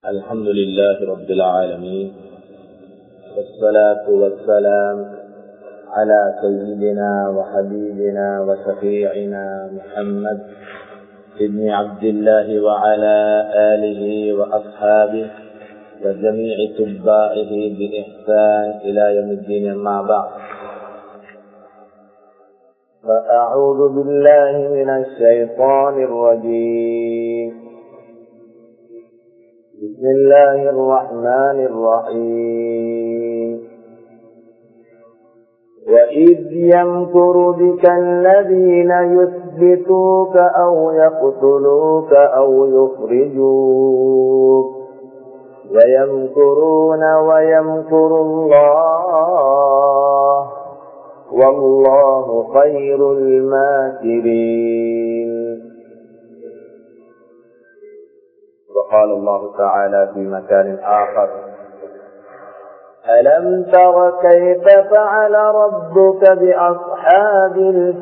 الحمد لله رب العالمين والصلاة والسلام على سيدنا وحبيبنا وشفيعنا محمد ابن عبد الله وعلى آله وأصحابه وجميع تباعه بإحسان إلى يوم الدين مع بعض فأعوذ بالله من الشيطان الرجيم بسم الله الرحمن الرحيم وإذ يمكر بك الذين يثبتوك أو يقتلوك أو يخرجوك ويمكرون ويمكر الله والله خير الماكرين وقال الله تعالى في مكان آخر ألم تر كيف فعل ربك بأصحاب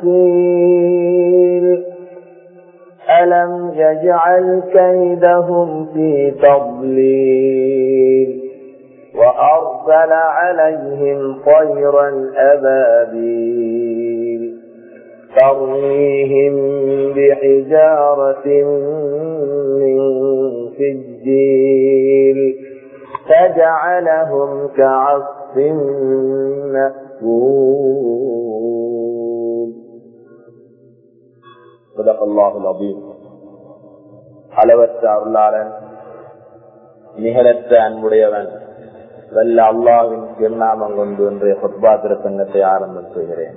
الفيل ألم يجعل كيدهم في تضليل وأرسل عليهم طيرا أبابيل ترميهم بحجارة من سجيل فجعلهم كعصف مأكول صدق الله العظيم அளவற்ற அருளாளன் நிகழற்ற அன்புடையவன் வல்ல அல்லாவின் திருநாமம் கொண்டு இன்றைய பொத்பா திருத்தங்கத்தை ஆரம்பம் செய்கிறேன்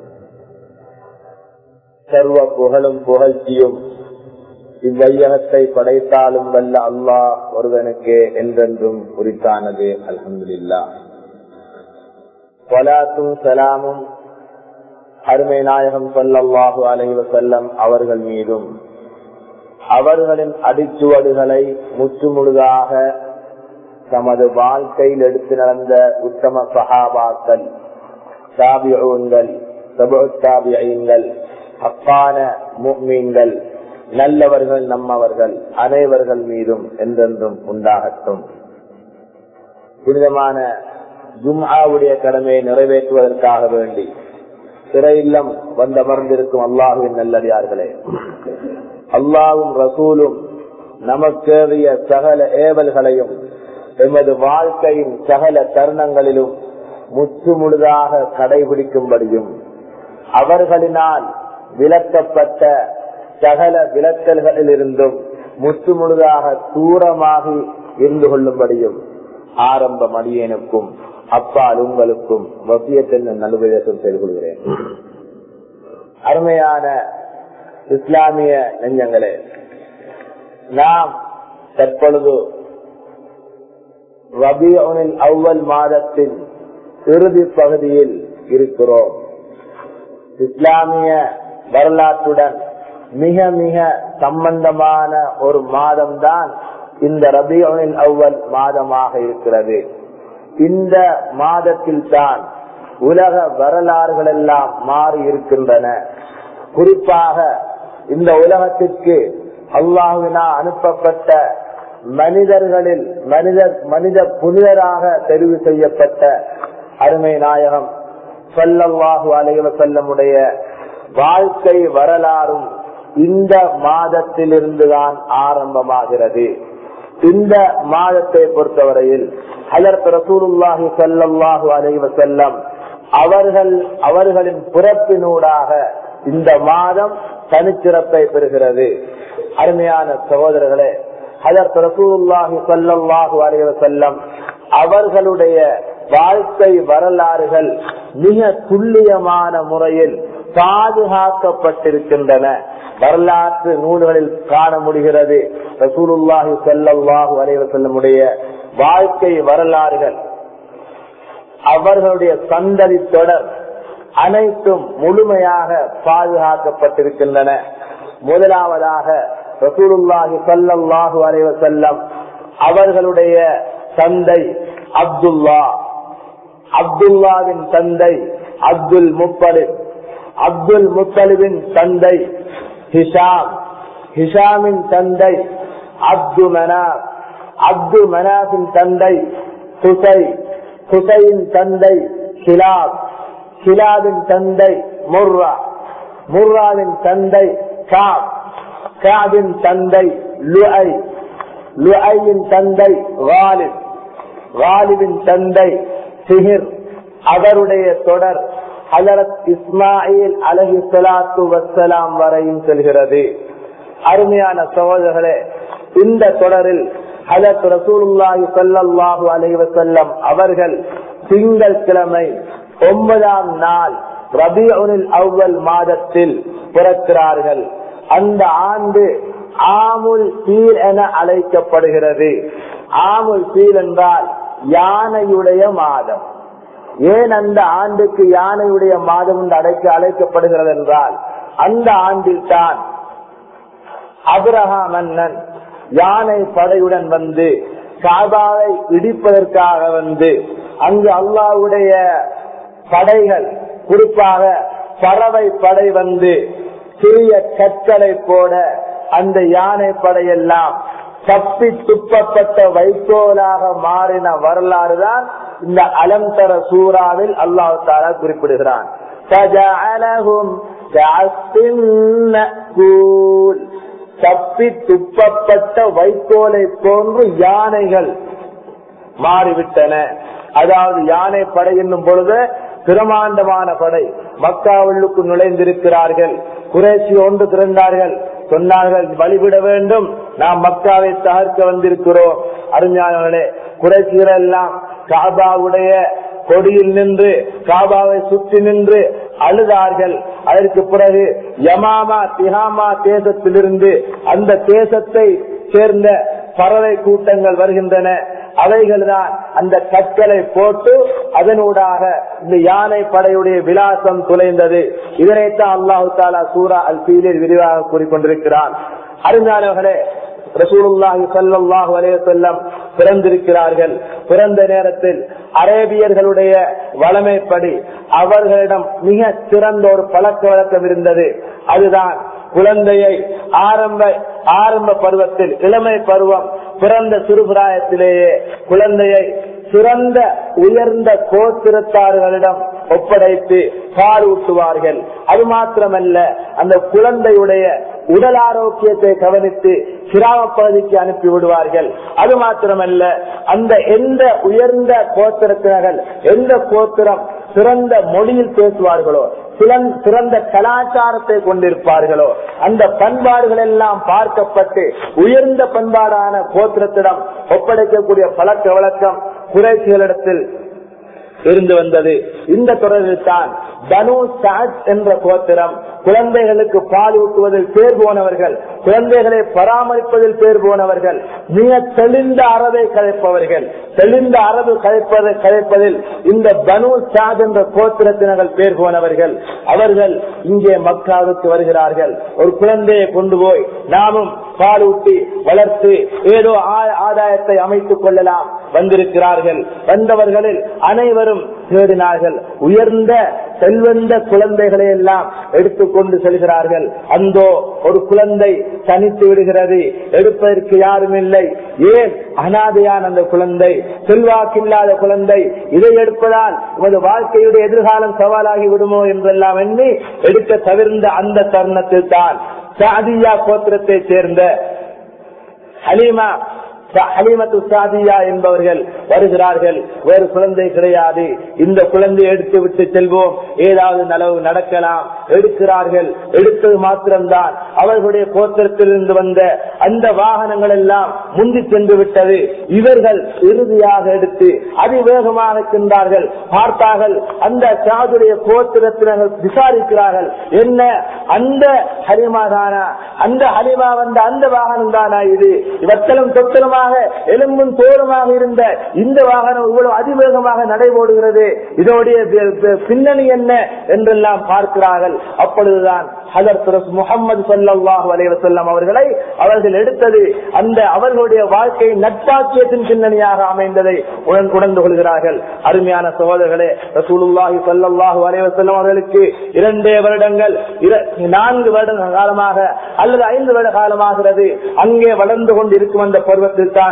சர்வ புகழும் புகழ்ச்சியும் இவ்வையகத்தை படைத்தாலும் வல்ல அல்லாஹ் ஒருவனுக்கு என்றென்றும் குறித்தானது அல்ஹம்துல்லா வலாத்தும் சலாமும் அருமை நாயகம் சொல்லல்லாஹு அலைவ செல்லம் அவர்கள் மீதும் அவர்களின் அடிச்சுவடுகளை முற்றுமுழுதாக தமது வாழ்க்கையில் எடுத்து நடந்த உத்தம சகாபாக்கள் தாபியூன்கள் தாபியங்கள் அப்பான முக்மீன்கள் நல்லவர்கள் நம்மவர்கள் அனைவர்கள் மீதும் என்றென்றும் உண்டாகட்டும் புனிதமான ஜும்ஆவுடைய கடமையை நிறைவேற்றுவதற்காக வேண்டி சிறையில்லம் வந்தமர்ந்திருக்கும் அல்லாஹுவின் நல்லடியார்களே அல்லாவும் ரசூலும் நமக்கேறிய சகல ஏவல்களையும் எமது வாழ்க்கையின் சகல தருணங்களிலும் முற்று முழுதாக கடைபிடிக்கும்படியும் அவர்களினால் விளக்கப்பட்ட சகல விளக்கல்களில் இருந்தும் முற்று முழுதாக தூரமாகி இருந்து கொள்ளும்படியும் ஆரம்ப மடியனுக்கும் அப்பால் உங்களுக்கும் வசியத்தில் நல்விதேசம் செய்து கொள்கிறேன் அருமையான இஸ்லாமிய நெஞ்சங்களே நாம் தற்பொழுது ரபியோனில் அவ்வல் மாதத்தின் இறுதி பகுதியில் இருக்கிறோம் இஸ்லாமிய வரலாற்றுடன் மிக மிக சம்பந்தமான ஒரு மாதம்தான் இந்த ரபியோனில் அவ்வல் மாதமாக இருக்கிறது இந்த மாதத்தில் தான் உலக வரலாறுகள் எல்லாம் மாறி இருக்கின்றன குறிப்பாக இந்த உலகத்திற்கு அல்லாஹுவினா அனுப்பப்பட்ட மனிதர்களில் மனிதர் மனித புனிதராக தெரிவு செய்யப்பட்ட அருமை நாயகம் சொல்லல்லாஹு அலைவ செல்லமுடைய வாழ்க்கை வரலாறும் இந்த மாதத்திலிருந்துதான் ஆரம்பமாகிறது இந்த மாதத்தை பொறுத்தவரையில் ஹலர்த் ரசூலுல்லாஹி சல்லாஹூ அலைவ செல்லம் அவர்கள் அவர்களின் பிறப்பினூடாக இந்த மாதம் தனிச்சிறப்பை பெறுகிறது அருமையான சகோதரர்களே ஹலர்த் ரசூலுல்லாஹி சல்லாஹூ அலைவ செல்லம் அவர்களுடைய வாழ்க்கை வரலாறுகள் மிக துல்லியமான முறையில் பாதுகாக்கப்பட்டிருக்கின்றன வரலாற்று நூல்களில் காண முடிகிறது ரசூலுல்லாஹி செல்லல்லாஹு அலைவ செல்லமுடைய வாழ்க்கை வரலாறுகள் அவர்களுடைய சந்ததி தொடர் அனைத்தும் முழுமையாக பாதுகாக்கப்பட்டிருக்கின்றன முதலாவதாக ரசூலுல்லாஹி சல்லாஹூ அலைவ செல்லம் அவர்களுடைய தந்தை அப்துல்லா அப்துல்லாவின் தந்தை அப்துல் முப்பலிப் அப்துல் முத்தலிபின் தந்தை ஹிஷாம் ஹிஷாமின் தந்தை அப்து மனாப் அப்து மனாசின் தந்தை குசை குசையின் தந்தை கிலாப் கிலாவின் தந்தை முர்ரா முர்ராவின் தந்தை காப் காபின் தந்தை லுஐ லுஐயின் தந்தை வாலிப் வாலிபின் தந்தை சிஹிர் அவருடைய தொடர் ஹலரத் இஸ்மாயில் அலஹி சலாத்து வசலாம் வரையும் செல்கிறது அருமையான சகோதரர்களே இந்த தொடரில் ஹலத் ரசூலுல்லாஹி ஸல்லல்லாஹு அலைஹி வஸல்லம் அவர்கள் திங்கள் கிழமை ஒன்பதாம் நாள் ரபியுல் அவ்வல் மாதத்தில் பிறக்கிறார்கள் அந்த ஆண்டு ஆமுல் பீர் என அழைக்கப்படுகிறது ஆமுல் பீர் என்றால் யானையுடைய மாதம் ஏன் அந்த ஆண்டுக்கு யானையுடைய மாதம் என்று அழைக்க அழைக்கப்படுகிறது என்றால் அந்த ஆண்டில் தான் அபிரஹா மன்னன் யானை படையுடன் வந்து காபாவை இடிப்பதற்காக வந்து அங்கு அல்லாவுடைய படைகள் குறிப்பாக பறவை படை வந்து சிறிய கற்களை போட அந்த யானை படையெல்லாம் தப்பி துப்பப்பட்ட வைக்கோலாக மாறின வரலாறு தான் இந்த அலந்தர சூறாவில் அல்லாஹு தாலா குறிப்பிடுகிறான் தப்பி துப்பப்பட்ட வைக்கோலை போன்று யானைகள் மாறிவிட்டன அதாவது யானை படை என்னும் பொழுது பிரமாண்டமான படை மக்காவுள்ளுக்கு நுழைந்திருக்கிறார்கள் குறைச்சி ஒன்று திறந்தார்கள் சொன்னார்கள் வழிவிட வேண்டும் நாம் மக்காவை தகர்க்க வந்திருக்கிறோம் அருஞானவர்களே குறைச்சிகள் எல்லாம் காபாவுடைய கொடியில் நின்று காபாவை சுற்றி நின்று அழுதார்கள் அதற்கு பிறகு யமாமா திஹாமா தேசத்திலிருந்து அந்த தேசத்தை சேர்ந்த பறவை கூட்டங்கள் வருகின்றன அவைகள் தான் அந்த கற்களை போட்டு அதனூடாக இந்த யானை படையுடைய விலாசம் துளைந்தது இதனைத்தான் அல்லாஹு தாலா சூரா அல் பீலில் விரிவாக கூறிக்கொண்டிருக்கிறான் அறிஞானவர்களே ரசூலுல்லாஹி சல்லாஹு அலையம் பிறந்திருக்கிறார்கள் பிறந்த நேரத்தில் அரேபியர்களுடைய வளமைப்படி அவர்களிடம் மிக சிறந்த ஒரு பழக்க வழக்கம் இருந்தது அதுதான் குழந்தையை ஆரம்ப ஆரம்ப பருவத்தில் இளமை பருவம் பிறந்த சிறுபிராயத்திலேயே குழந்தையை சிறந்த உயர்ந்த கோத்திரத்தார்களிடம் ஒப்படைத்து பால் ஊட்டுவார்கள் அது மாத்திரமல்ல அந்த குழந்தையுடைய உடல் ஆரோக்கியத்தை கவனித்து கிராம பகுதிக்கு அனுப்பி விடுவார்கள் அது மாத்திரமல்ல அந்த எந்த உயர்ந்த கோத்திரத்தினர்கள் எந்த கோத்திரம் சிறந்த மொழியில் பேசுவார்களோ சிறந்த கலாச்சாரத்தை கொண்டிருப்பார்களோ அந்த பண்பாடுகள் எல்லாம் பார்க்கப்பட்டு உயர்ந்த பண்பாடான கோத்திரத்திடம் ஒப்படைக்கக்கூடிய பழக்க வழக்கம் குறைச்சிகளிடத்தில் இருந்து வந்தது இந்த தொடரில் தான் தனு சாத் என்ற கோத்திரம் குழந்தைகளுக்கு பால் ஊட்டுவதில் பேர் போனவர்கள் குழந்தைகளை பராமரிப்பதில் பேர் போனவர்கள் மிக தெளிந்த அறவை கலைப்பவர்கள் தெளிந்த அரபு கலைப்பதை கலைப்பதில் இந்த பனு சாத் என்ற கோத்திரத்தினர்கள் பேர் போனவர்கள் அவர்கள் இங்கே மக்காவுக்கு வருகிறார்கள் ஒரு குழந்தையை கொண்டு போய் நாமும் பால் ஊட்டி வளர்த்து ஏதோ ஆதாயத்தை அமைத்துக் கொள்ளலாம் வந்திருக்கிறார்கள் வந்தவர்களில் அனைவரும் தேடினார்கள் உயர்ந்த செல்வந்த குழந்தைகளை எல்லாம் எடுத்துக்கொண்டு செல்கிறார்கள் அந்தோ ஒரு குழந்தை தனித்து விடுகிறது எடுப்பதற்கு யாரும் இல்லை ஏன் அனாதையான அந்த குழந்தை செல்வாக்கில்லாத குழந்தை இதை எடுப்பதால் உமது வாழ்க்கையுடைய எதிர்காலம் சவாலாகி விடுமோ என்றெல்லாம் எண்ணி எடுக்க தவிர்ந்த அந்த தருணத்தில் தான் சாதியா கோத்திரத்தை சேர்ந்த ஹலீமா ஹலீமத்து சாதியா என்பவர்கள் வருகிறார்கள் வேறு குழந்தை கிடையாது இந்த குழந்தையை எடுத்து விட்டு செல்வோம் ஏதாவது நலவு நடக்கலாம் எடுக்கிறார்கள் எடுத்தது மாத்திரம்தான் அவர்களுடைய கோத்திரத்திலிருந்து வந்த அந்த வாகனங்கள் எல்லாம் முந்தி சென்று விட்டது இவர்கள் இறுதியாக எடுத்து அதிவேகமாக சென்றார்கள் பார்த்தார்கள் அந்த சாதுடைய கோத்திரத்தினர்கள் விசாரிக்கிறார்கள் என்ன அந்த ஹலிமா தானா அந்த ஹலிமா வந்த அந்த வாகனம் தானா இது இவத்தலும் தொத்தலுமாக எலும்பும் தோலுமாக இருந்த இந்த வாகனம் இவ்வளவு அதிவேகமாக நடைபோடுகிறது இதோடைய பின்னணி என்ன என்றெல்லாம் பார்க்கிறார்கள் அப்பொழுதுதான் ஹதரத் முகமது சல்லாஹூ அலைவசல்லம் அவர்களை அவர்கள் எடுத்தது அந்த அவர்களுடைய வாழ்க்கை நட்பாக்கியத்தின் பின்னணியாக அமைந்ததை உணர்ந்து கொள்கிறார்கள் அருமையான சகோதரர்களே ரசூலுல்லாஹி சல்லாஹூ அலைவசல்லம் அவர்களுக்கு இரண்டே வருடங்கள் நான்கு வருட காலமாக அல்லது ஐந்து வருட காலமாகிறது அங்கே வளர்ந்து கொண்டு இருக்கும் அந்த பருவத்தில் தான்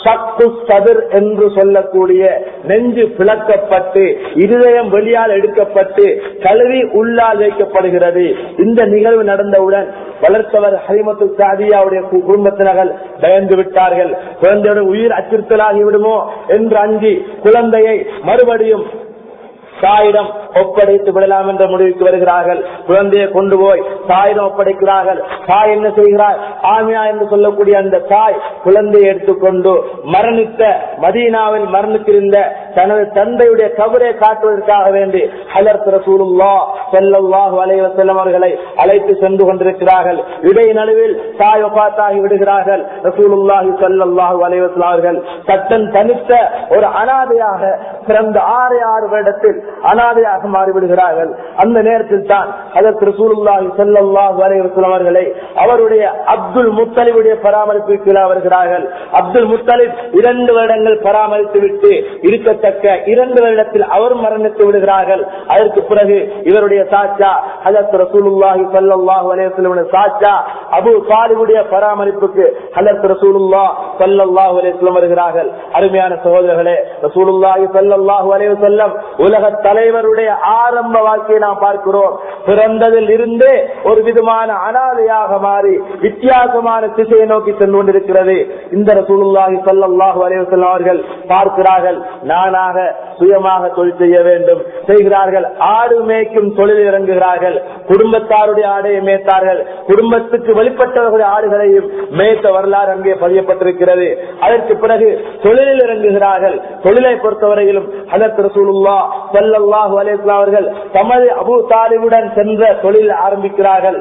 சக்கு சதுர் என்று சொல்லக்கூடிய நெஞ்சு பிளக்கப்பட்டு இருதயம் வெளியால் எடுக்கப்பட்டு கழுவி உள்ளால் வைக்கப்படுகிறது இந்த நிகழ்வு நடந்தவுடன் வளர்த்தவர் ஹரிமத்து சாதியாவுடைய கு- குடும்பத்தினர்கள் பயந்து விட்டார்கள் குழந்தையுடன் உயிர் அச்சுறுத்தலாகி விடுமோ என்று அஞ்சி குழந்தையை மறுபடியும் தாயிடம் ஒப்படைத்து விடலாம் என்ற முடிவுக்கு வருகிறார்கள் குழந்தையை கொண்டு போய் தாயிடம் ஒப்படைக்கிறார்கள் தாய் என்ன செய்கிறார் ஆமியா என்று சொல்லக்கூடிய அந்த தாய் குழந்தையை எடுத்துக்கொண்டு மரணித்த மதீனாவில் மரணித்திருந்த தனது தந்தையுடைய கபரை காட்டுவதற்காக வேண்டி ஹலர் ரசூலுல்லா ஸல்லல்லாஹு அலைஹி வஸல்லம் அவர்களை அழைத்து சென்று கொண்டிருக்கிறார்கள் இடை நடுவில் தாய் ஒப்பாத்தாகி விடுகிறார்கள் ரசூலுல்லாஹி ஸல்லல்லாஹு அலைஹி வஸல்லம் அவர்கள் சட்டன் தனித்த ஒரு அனாதையாக பிறந்த ஆறு ஆறு வருடத்தில் அனாதையாக மாறிவிடுகிறார்கள் அந்த நேரத்தில் தான் அதற்கு ரசூலுல்லாஹி ஸல்லல்லாஹு அலைஹி வஸல்லம் அவர்களை அவருடைய அப்துல் முத்தலிபுடைய பராமரிப்புக்கு கீழே வருகிறார்கள் அப்துல் முத்தலிப் இரண்டு வருடங்கள் பராமரித்து விட்டு இருக்கத்தக்க இரண்டு வருடத்தில் அவர் மரணித்து விடுகிறார்கள் அதற்கு பிறகு இவருடைய சாச்சா ஹஜரத் ரசூலுல்லாஹி ஸல்லல்லாஹு அலைஹி வஸல்லம் சாச்சா அபு தாலிபுடைய பராமரிப்புக்கு ஹஜரத் ரசூலுல்லாஹ் ஸல்லல்லாஹு அலைஹி வஸல்லம் வருகிறார்கள் அருமையான சகோதரர்களே ரசூலுல்லாஹி ஸல்லல்லாஹு அலைஹி வஸல்லம் உலக தலைவருடைய ஆரம்ப வாழ்க்கையை நாம் பார்க்கிறோம் பிறந்ததில் இருந்தே ஒரு விதமான அனாதையாக மாறி வித்தியாசமான திசையை நோக்கி சென்று கொண்டிருக்கிறது இந்த ரசூலுல்லாஹி ஸல்லல்லாஹு அலைஹி வஸல்லம் அவர்கள் பார்க்கிறார்கள் நானாக சுயமாக தொழில் செய்ய வேண்டும் செய்கிறார்கள் ஆடு மேய்க்கும் தொழில் இறங்குகிறார்கள் குடும்பத்தாருடைய ஆடையை மேய்த்தார்கள் குடும்பத்துக்கு வெளிப்பட்டவர்களுடைய ஆடுகளையும் மேய்த்த வரலாறு அங்கே பதியப்பட்டிருக்கிறது அதற்கு பிறகு தொழிலில் இறங்குகிறார்கள் தொழிலை பொறுத்தவரையிலும் அதற்கு ரசூலுல்லா ஸல்லல்லாஹு அலைஹி வஸல்லம் அவர்கள் தமது அபூ தாலிபுடன் சென்ற தொழில் ஆரம்பிக்கிறார்கள்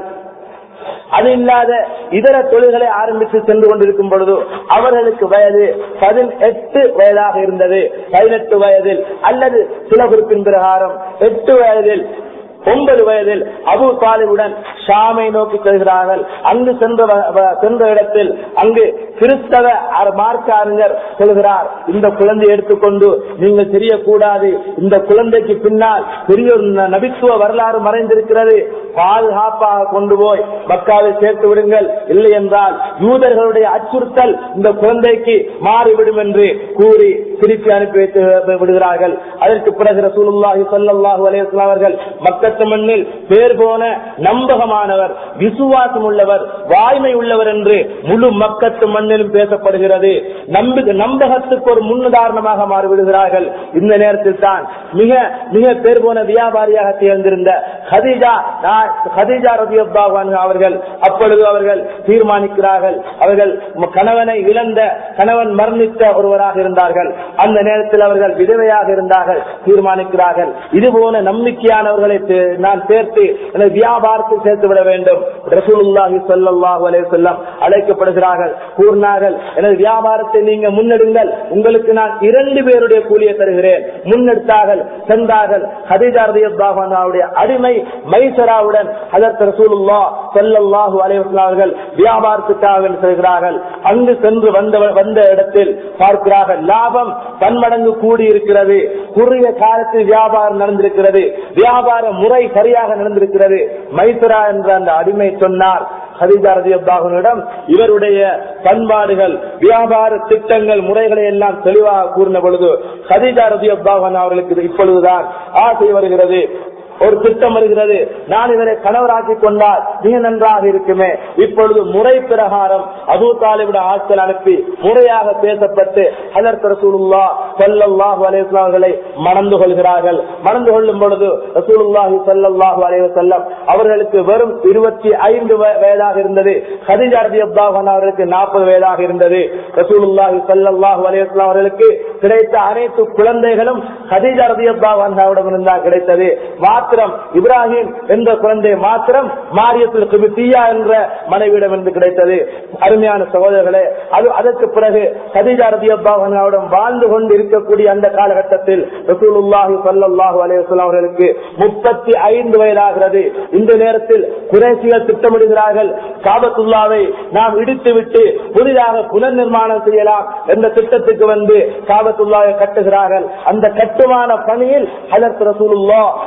அது இல்லாத இதர தொழில்களை ஆரம்பித்து சென்று கொண்டிருக்கும் பொழுது அவர்களுக்கு வயது பதினெட்டு வயதாக இருந்தது பதினெட்டு வயதில் அல்லது சில குறிப்பின் பிரகாரம் எட்டு வயதில் ஒன்பது வயதில் அபு தாலிபுடன் ஷாமை நோக்கி செல்கிறார்கள் அங்கு சென்ற வ- வ- சென்ற இடத்தில் அங்கு கிறிஸ்தவ அர- மார்க்க அறிஞர் சொல்கிறார் இந்த குழந்தையை எடுத்துக்கொண்டு நீங்கள் தெரியக்கூடாது இந்த குழந்தைக்கு பின்னால் பெரிய ஒரு ந- நபித்துவ வரலாறு மறைந்திருக்கிறது பாதுகாப்பாக கொண்டு போய் மக்காவை சேர்த்து விடுங்கள் இல்லை என்றால் யூதர்களுடைய அச்சுறுத்தல் இந்த குழந்தைக்கு மாறிவிடும் என்று கூறி திருப்பி அனுப்பி வைத்து விடுகிறார்கள் அதற்கு பிறகு ரசூலுல்லாஹி ஸல்லல்லாஹு அலைஹி வஸல்லம் அவர்கள் மக்கத்து மண்ணில் பேர் போன நம்பகமானவர் விசுவாசம் உள்ளவர் வாய்மை உள்ளவர் என்று முழு மக்கத்து மண்ணிலும் பேசப்படுகிறது நம்பு நம்பகத்துக்கு ஒரு முன்னுதாரணமாக மாறிவிடுகிறார்கள் இந்த நேரத்தில் தான் மிக மிக பேர் போன வியாபாரியாக திகழ்ந்திருந்த ஹதீஜா நான் ஹதீஜா ரதியல்லாஹு அன்ஹா அவர்கள் அப்பொழுது அவர்கள் தீர்மானிக்கிறார்கள் அவர்கள் ம- கணவனை இழந்த கணவன் மரணித்த ஒருவராக இருந்தார்கள் அந்த நேரத்தில் அவர்கள் விதவையாக இருந்தார்கள் தீர்மானிக்கிறார்கள் இது போன நம்பிக்கையானவர்களை தே- நான் சேர்த்து எனது வியாபாரத்தில் சேர்த்து விட வேண்டும் ரசூலுல்லாஹி ஸல்லல்லாஹு அலைஹி வஸல்லம் அழைக்கப்படுகிறார்கள் கூறினார்கள் எனது வியாபாரத்தை நீங்க முன்னெடுங்கள் உங்களுக்கு நான் இரண்டு பேருடைய கூலியை தருகிறேன் முன்னெடுத்தார்கள் சென்றார்கள் ஹதீஜா ரலியல்லாஹு அன்ஹாவுடைய அடிமை மைசராவுடன் ஹஜரத் ரசூலுல்லாஹ் ஸல்லல்லாஹு அலைஹி வஸல்லம் அவர்கள் வியாபாரத்துக்காக என்று செல்கிறார்கள் அங்கு சென்று வந்த வந்த இடத்தில் பார்க்கிறார்கள் லாபம் பன்மடங்கு கூடி இருக்கிறது குறுகிய காலத்தில் வியாபாரம் நடந்திருக்கிறது வியாபார முறை சரியாக நடந்திருக்கிறது மைசரா என்ற அந்த அடிமை சொன்னார் ஹதீஜா ரதியல்லாஹுவிடம் இவருடைய பண்பாடுகள் வியாபார திட்டங்கள் முறைகளை எல்லாம் தெளிவாக கூறின பொழுது ஹதீஜா ரதியல்லாஹன் அவர்களுக்கு இப்பொழுதுதான் ஆசை வருகிறது ஒரு திட்டம் வருகிறது நான் இவரை கணவராக்கி கொண்டால் மிக நன்றாக இருக்குமே இப்பொழுது முறை பிரகாரம் அபூ தாலிபிட ஆட்கள் அனுப்பி முறையாக பேசப்பட்டு ஹலர் ரசூலுல்லா ஸல்லல்லாஹு அலைஹி வஸல்லம் அவர்களை மணந்து கொள்கிறார்கள் மணந்து கொள்ளும் பொழுது ரசூலுல்லாஹி ஸல்லல்லாஹு அலைஹி வஸல்லம் அவர்களுக்கு வெறும் இருபத்தி ஐந்து வயதாக இருந்தது ஹதீஜா ரலியல்லாஹு அன்ஹா அவர்களுக்கு நாற்பது வயதாக இருந்தது ரசூலுல்லாஹி ஸல்லல்லாஹு அலைஹி வஸல்லம் அவர்களுக்கு கிடைத்த அனைத்து குழந்தைகளும் ஹதீஜா ரலியல்லாஹு அன்ஹாவிடம் இருந்தால் கிடைத்தது மாத்திரம் இப்ராஹிம் என்ற குழந்தை மாத்திரம் மாரியத்தில் கிபித்தியா என்ற மனைவியிடம் இருந்து கிடைத்தது அருமையான சகோதரர்களே அது அதற்கு பிறகு ஹதீஜா ரலியல்லாஹு அன்ஹாவிடம் வாழ்ந்து கொண்டு இருக்கக்கூடிய அந்த காலகட்டத்தில் ரசூலுல்லாஹி ஸல்லல்லாஹு அலைஹி வஸல்லம் அவர்களுக்கு முப்பத்தி ஐந்து வயதாகிறது இந்த நேரத்தில் குறைசிகள் திட்டமிடுகிறார்கள் காபத்துல்லாவை நாம் இடித்துவிட்டு புதிதாக புனர் நிர்மாணம் செய்யலாம் என்ற திட்டத்துக்கு வந்து காபத்துல்லாவை கட்டுகிறார்கள் அந்த கட்டுமான பணியில் ஹலத் ரசூலுல்லா ஸல்லல்லாஹு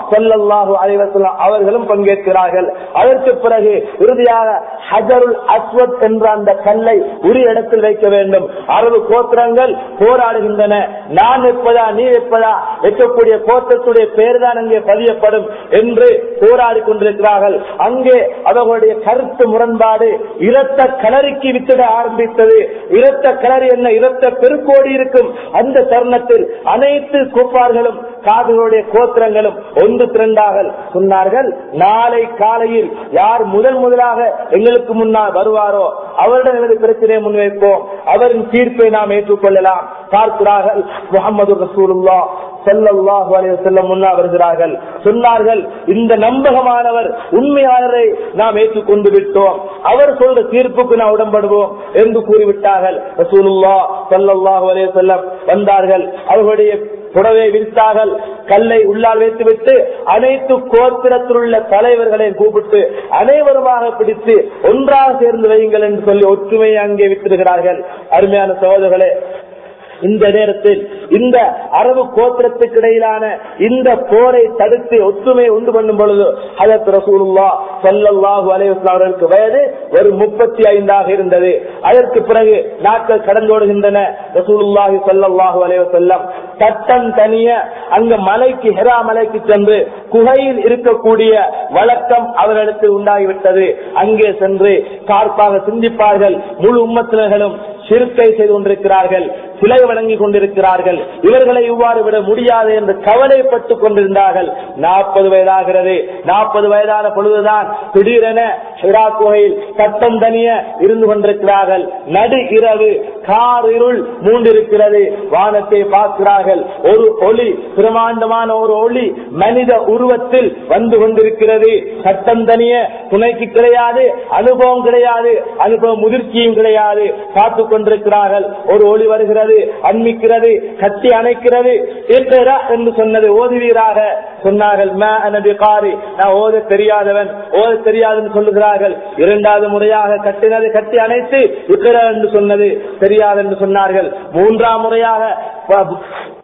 சல்லல்லாஹு அலைஹி வஸல்லம் அவர்களும் பங்கேற்கிறார்கள் அதற்கு பிறகு இறுதியாக ஹஜருல் அஸ்வத் என்ற அந்த கல்லை உரிய இடத்தில் வைக்க வேண்டும் அரபு கோத்திரங்கள் போராடுகின்றன நான் வைப்பதா நீ வைப்பதா வைக்கக்கூடிய கோத்திரத்துடைய பெயர் தான் அங்கே பதியப்படும் என்று போராடி கொண்டிருக்கிறார்கள் அங்கே அவர்களுடைய கருத்து முரண்பாடு இரத்த கலரிக்கு வித்திட ஆரம்பித்தது இரத்த கலரி என்ன இரத்த பெருக்கோடி இருக்கும் அந்த தருணத்தில் அனைத்து கூப்பார்களும் காதலுடைய கோத்திரங்களும் ஒன்று திரண்டாக சொன்னார்கள் நாளை காலையில் யார் முதல் முதலாக எங்களுக்கு முன்னால் வருவாரோ அவரிடம் எனது பிரச்சனையை முன்வைப்போம் அவரின் தீர்ப்பை நாம் ஏற்றுக்கொள்ளலாம் பார்க்கிறார்கள் முகமது ரசூலுல்லா செல்லல்லாஹு அலைஹி வஸல்லம் முன்னா வருகிறார்கள் சொன்னார்கள் இந்த நம்பகமானவர் உண்மையாளரை நாம் ஏற்றுக்கொண்டு விட்டோம் அவர் சொல்ற தீர்ப்புக்கு நாம் உடன்படுவோம் என்று கூறிவிட்டார்கள் ரசூலுல்லா ஸல்லல்லாஹு அலைஹி வஸல்லம் வந்தார்கள் அவர்களுடைய புடவை விரித்தார்கள் கல்லை உள்ளால் வைத்துவிட்டு அனைத்து கோத்திரத்தில் உள்ள தலைவர்களை கூப்பிட்டு அனைவருமாக பிடித்து ஒன்றாக சேர்ந்து வையுங்கள் என்று சொல்லி ஒற்றுமையை அங்கே வித்திருக்கிறார்கள் அருமையான சகோதரர்களே இந்த நேரத்தில் இந்த அரபு கோத்திரத்துக்கு இடையிலான இந்த போரை தடுத்து ஒற்றுமை உண்டு பண்ணும் பொழுது ஹதத் ரசூலுல்லா சல்லல்லாஹு அலைஹி வஸல்லம் அவர்களுக்கு வயது ஒரு முப்பத்தி ஐந்தாக இருந்தது அதற்கு பிறகு நாட்கள் கடந்தோடுகின்றன ரசூலுல்லாஹி சல்லல்லாஹு அலைஹி வஸல்லம் சட்டம் தனிய அங்க மலைக்கு ஹெரா மலைக்கு சென்று குகையில் இருக்கக்கூடிய வழக்கம் அவர்களுக்கு உண்டாகிவிட்டது அங்கே சென்று பார்ப்பாக சிந்திப்பார்கள் முழு உம்மத்தினர்களும் சிறுக்கை செய்து கொண்டிருக்கிறார்கள் சிலை வழங்கி கொண்டிருக்கிறார்கள் இவர்களை இவ்வாறு விட முடியாது என்று கவலைப்பட்டுக் கொண்டிருந்தார்கள் நாற்பது வயதாகிறது நாற்பது வயதான பொழுதுதான் திடீரென ஹிரா குகையில் சட்டம் தனிய இருந்து கொண்டிருக்கிறார்கள் நடு இரவு கார் இருள் மூண்டிருக்கிறது வானத்தை பார்க்கிறார்கள் ஒரு ஒளி பிரமாண்டமான ஒரு ஒளி மனித உருவத்தில் வந்து கொண்டிருக்கிறது சட்டம் தனிய துணைக்கு கிடையாது அனுபவம் கிடையாது அனுபவ முதிர்ச்சியும் கிடையாது பார்த்துக் கொண்டிருக்கிறார்கள் ஒரு ஒளி வருகிறது அன்மிக்கிறது கட்டி அணைக்கிறது இக்ரா என்று சொன்னது ஓதுவீராக சொன்னார்கள் "மா அன பிகாரி." நான் ஓத தெரியாதவன் ஓத தெரியாதுன்னு சொல்லுகிறார்கள் இரண்டாவது முறையாக கட்டினது கட்டி அணைத்து இக்ரா என்று சொன்னது தெரியாது என்று சொன்னார்கள் மூன்றாம் முறையாக ப-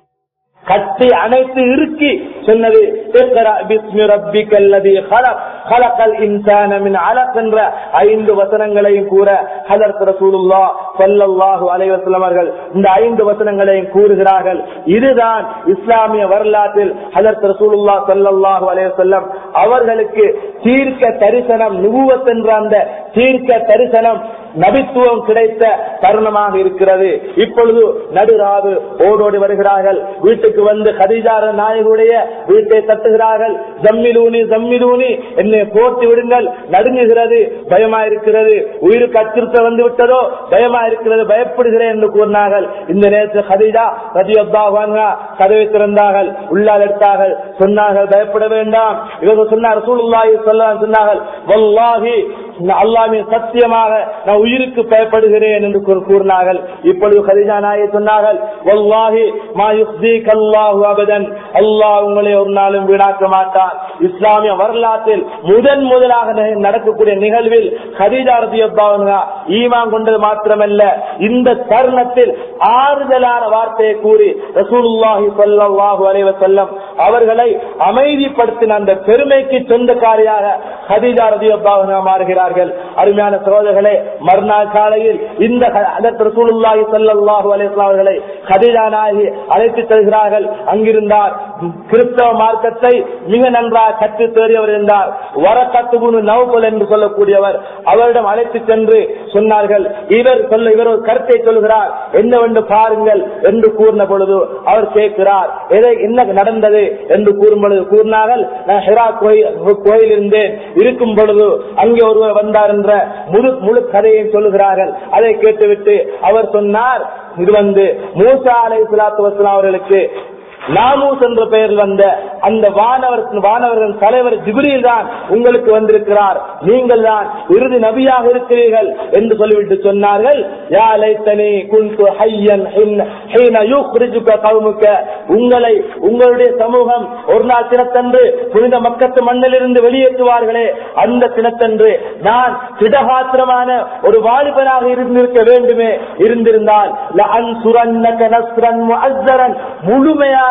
கட்டி அணைத்து இறுக்கி சொன்னது "இக்ரா பிஸ்மி ரப்பிக்கல் லதீ خلق خلق الانسان من علق என்ற ஐந்து வசனங்களையும் கூற ஹதரத் ரசூலுல்லாஹ் ஸல்லல்லாஹு அலைஹி வஸல்லம் அவர்கள் இந்த ஐந்து வசனங்களையும் கூறுகிறார்கள் இதுதான் இஸ்லாமிய வரலாற்றில் ஹதரத் ரசூலுல்லாஹ் ஸல்லல்லாஹு அலைஹி வஸல்லம் அவர்களுக்கு தீர்க்க தரிசனம் நுபுவத் என்ற அந்த தீர்க்க தரிசனம் நபித்துவம் கிடைத்த தருணமாக இருக்கிறது இப்பொழுது நடுராவு ஓடோடி வருகிறார்கள் வீட்டுக்கு வந்து கதிஜார நாயகுடைய வீட்டை தட்டுகிறார்கள் ஜம்மிலூனி ஜம்மிலூனி என்னை போட்டு விடுங்கள் நடுங்குகிறது பயமா இருக்கிறது உயிருக்கு அச்சுறுத்த வந்து விட்டதோ பயமா இருக்கிறது பயப்படுகிறேன் என்று கூறினார்கள் இந்த நேரத்தில் கதிஜா ரதியப்பாங்க கதவை திறந்தார்கள் உள்ளால் எடுத்தார்கள் சொன்னார்கள் பயப்பட வேண்டாம் இவர்கள் சொன்னார் சூழ்நாயி சொல்ல சொன்னார்கள் வல்லாஹி அல்லாமின் சத்தியமாக நான் உயிருக்கு பயப்படுகிறேன் என்று கூறு- கூறினார்கள் இப்பொழுது கதிஜா நாயை சொன்னார்கள் வல்லாஹி மா யுக்தீக் அல்லாஹு அபதன் அல்லாஹ் உங்களை ஒரு நாளும் வீணாக்க மாட்டார் இஸ்லாமிய வரலாற்றில் முதன் முதலாக ந- நடக்கக்கூடிய நிகழ்வில் கதிஜா ரதியப்பாவங்க ஈமான் கொண்டது மாத்திரமல்ல இந்த தருணத்தில் ஆறுதலான வார்த்தையை கூறி ரசூலுல்லாஹி ஸல்லல்லாஹு அலைஹி வஸல்லம் அவர்களை அமைதிப்படுத்தின அந்த பெருமைக்கு சொந்தக்காரியாக கதிஜா ரதியப்பாவங்க மாறுகிறார்கள் அருமையான சகோதரர்களே மறுநாள் காலையில் இந்த க- அதற்கு ரசூலுல்லாஹி ஸல்லல்லாஹு அலைஹி வஸல்லம் அவர்களை கதிஜா நாயகி அழைத்து செல்கிறார்கள் அங்கிருந்தார் கிறிஸ்தவ மார்க்கத்தை மிக நன்றாக கற்று தேறியவர் இருந்தார் வரக்கத்துகுனு நவுபல் என்று சொல்லக்கூடியவர் அவரிடம் அழைத்து சென்று சொன்னார்கள் இவர் சொல்ல இவர் ஒரு கருத்தை சொல்கிறார் என்னவென்று பாருங்கள் என்று கூறின பொழுது அவர் கேட்கிறார் எதை என்ன நடந்தது என்று கூறும் பொழுது கூறினார்கள் நான் ஹிரா கோயில் கோயில் இருந்தேன் இருக்கும் பொழுது அங்கே ஒருவர் வந்தார் என்ற முழு முழு கதையை சொல்லுகிறார்கள் அதை கேட்டுவிட்டு அவர் சொன்னார் இது வந்து மூசா அலை சலாத்து வசலாம் அவர்களுக்கு நாமூஸ் என்ற பெயரில் வந்த அந்த வானவர் வானவர்கள் தலைவர் ஜிப்ரீல் தான் உங்களுக்கு வந்திருக்கிறார் நீங்கள் தான் இறுதி நபியாக இருக்கிறீர்கள் என்று சொல்லிவிட்டு சொன்னார்கள் யா லைத்தனி குன்து ஹய்யன் ஹின்- ஹீன யுக்ரிஜுக கௌமுக உங்களை உங்களுடைய சமூகம் ஒரு நாள் தினத்தன்று புனித மக்கத்து மண்ணிலிருந்து வெளியேற்றுவார்களே அந்த தினத்தன்று நான் திடகாத்திரமான ஒரு வாலிபனாக இருந்திருக்க வேண்டுமே இருந்திருந்தால் லஅன்சுரன்னக நஸ்ரன் முஅஸ்ஸரன் முழுமையாக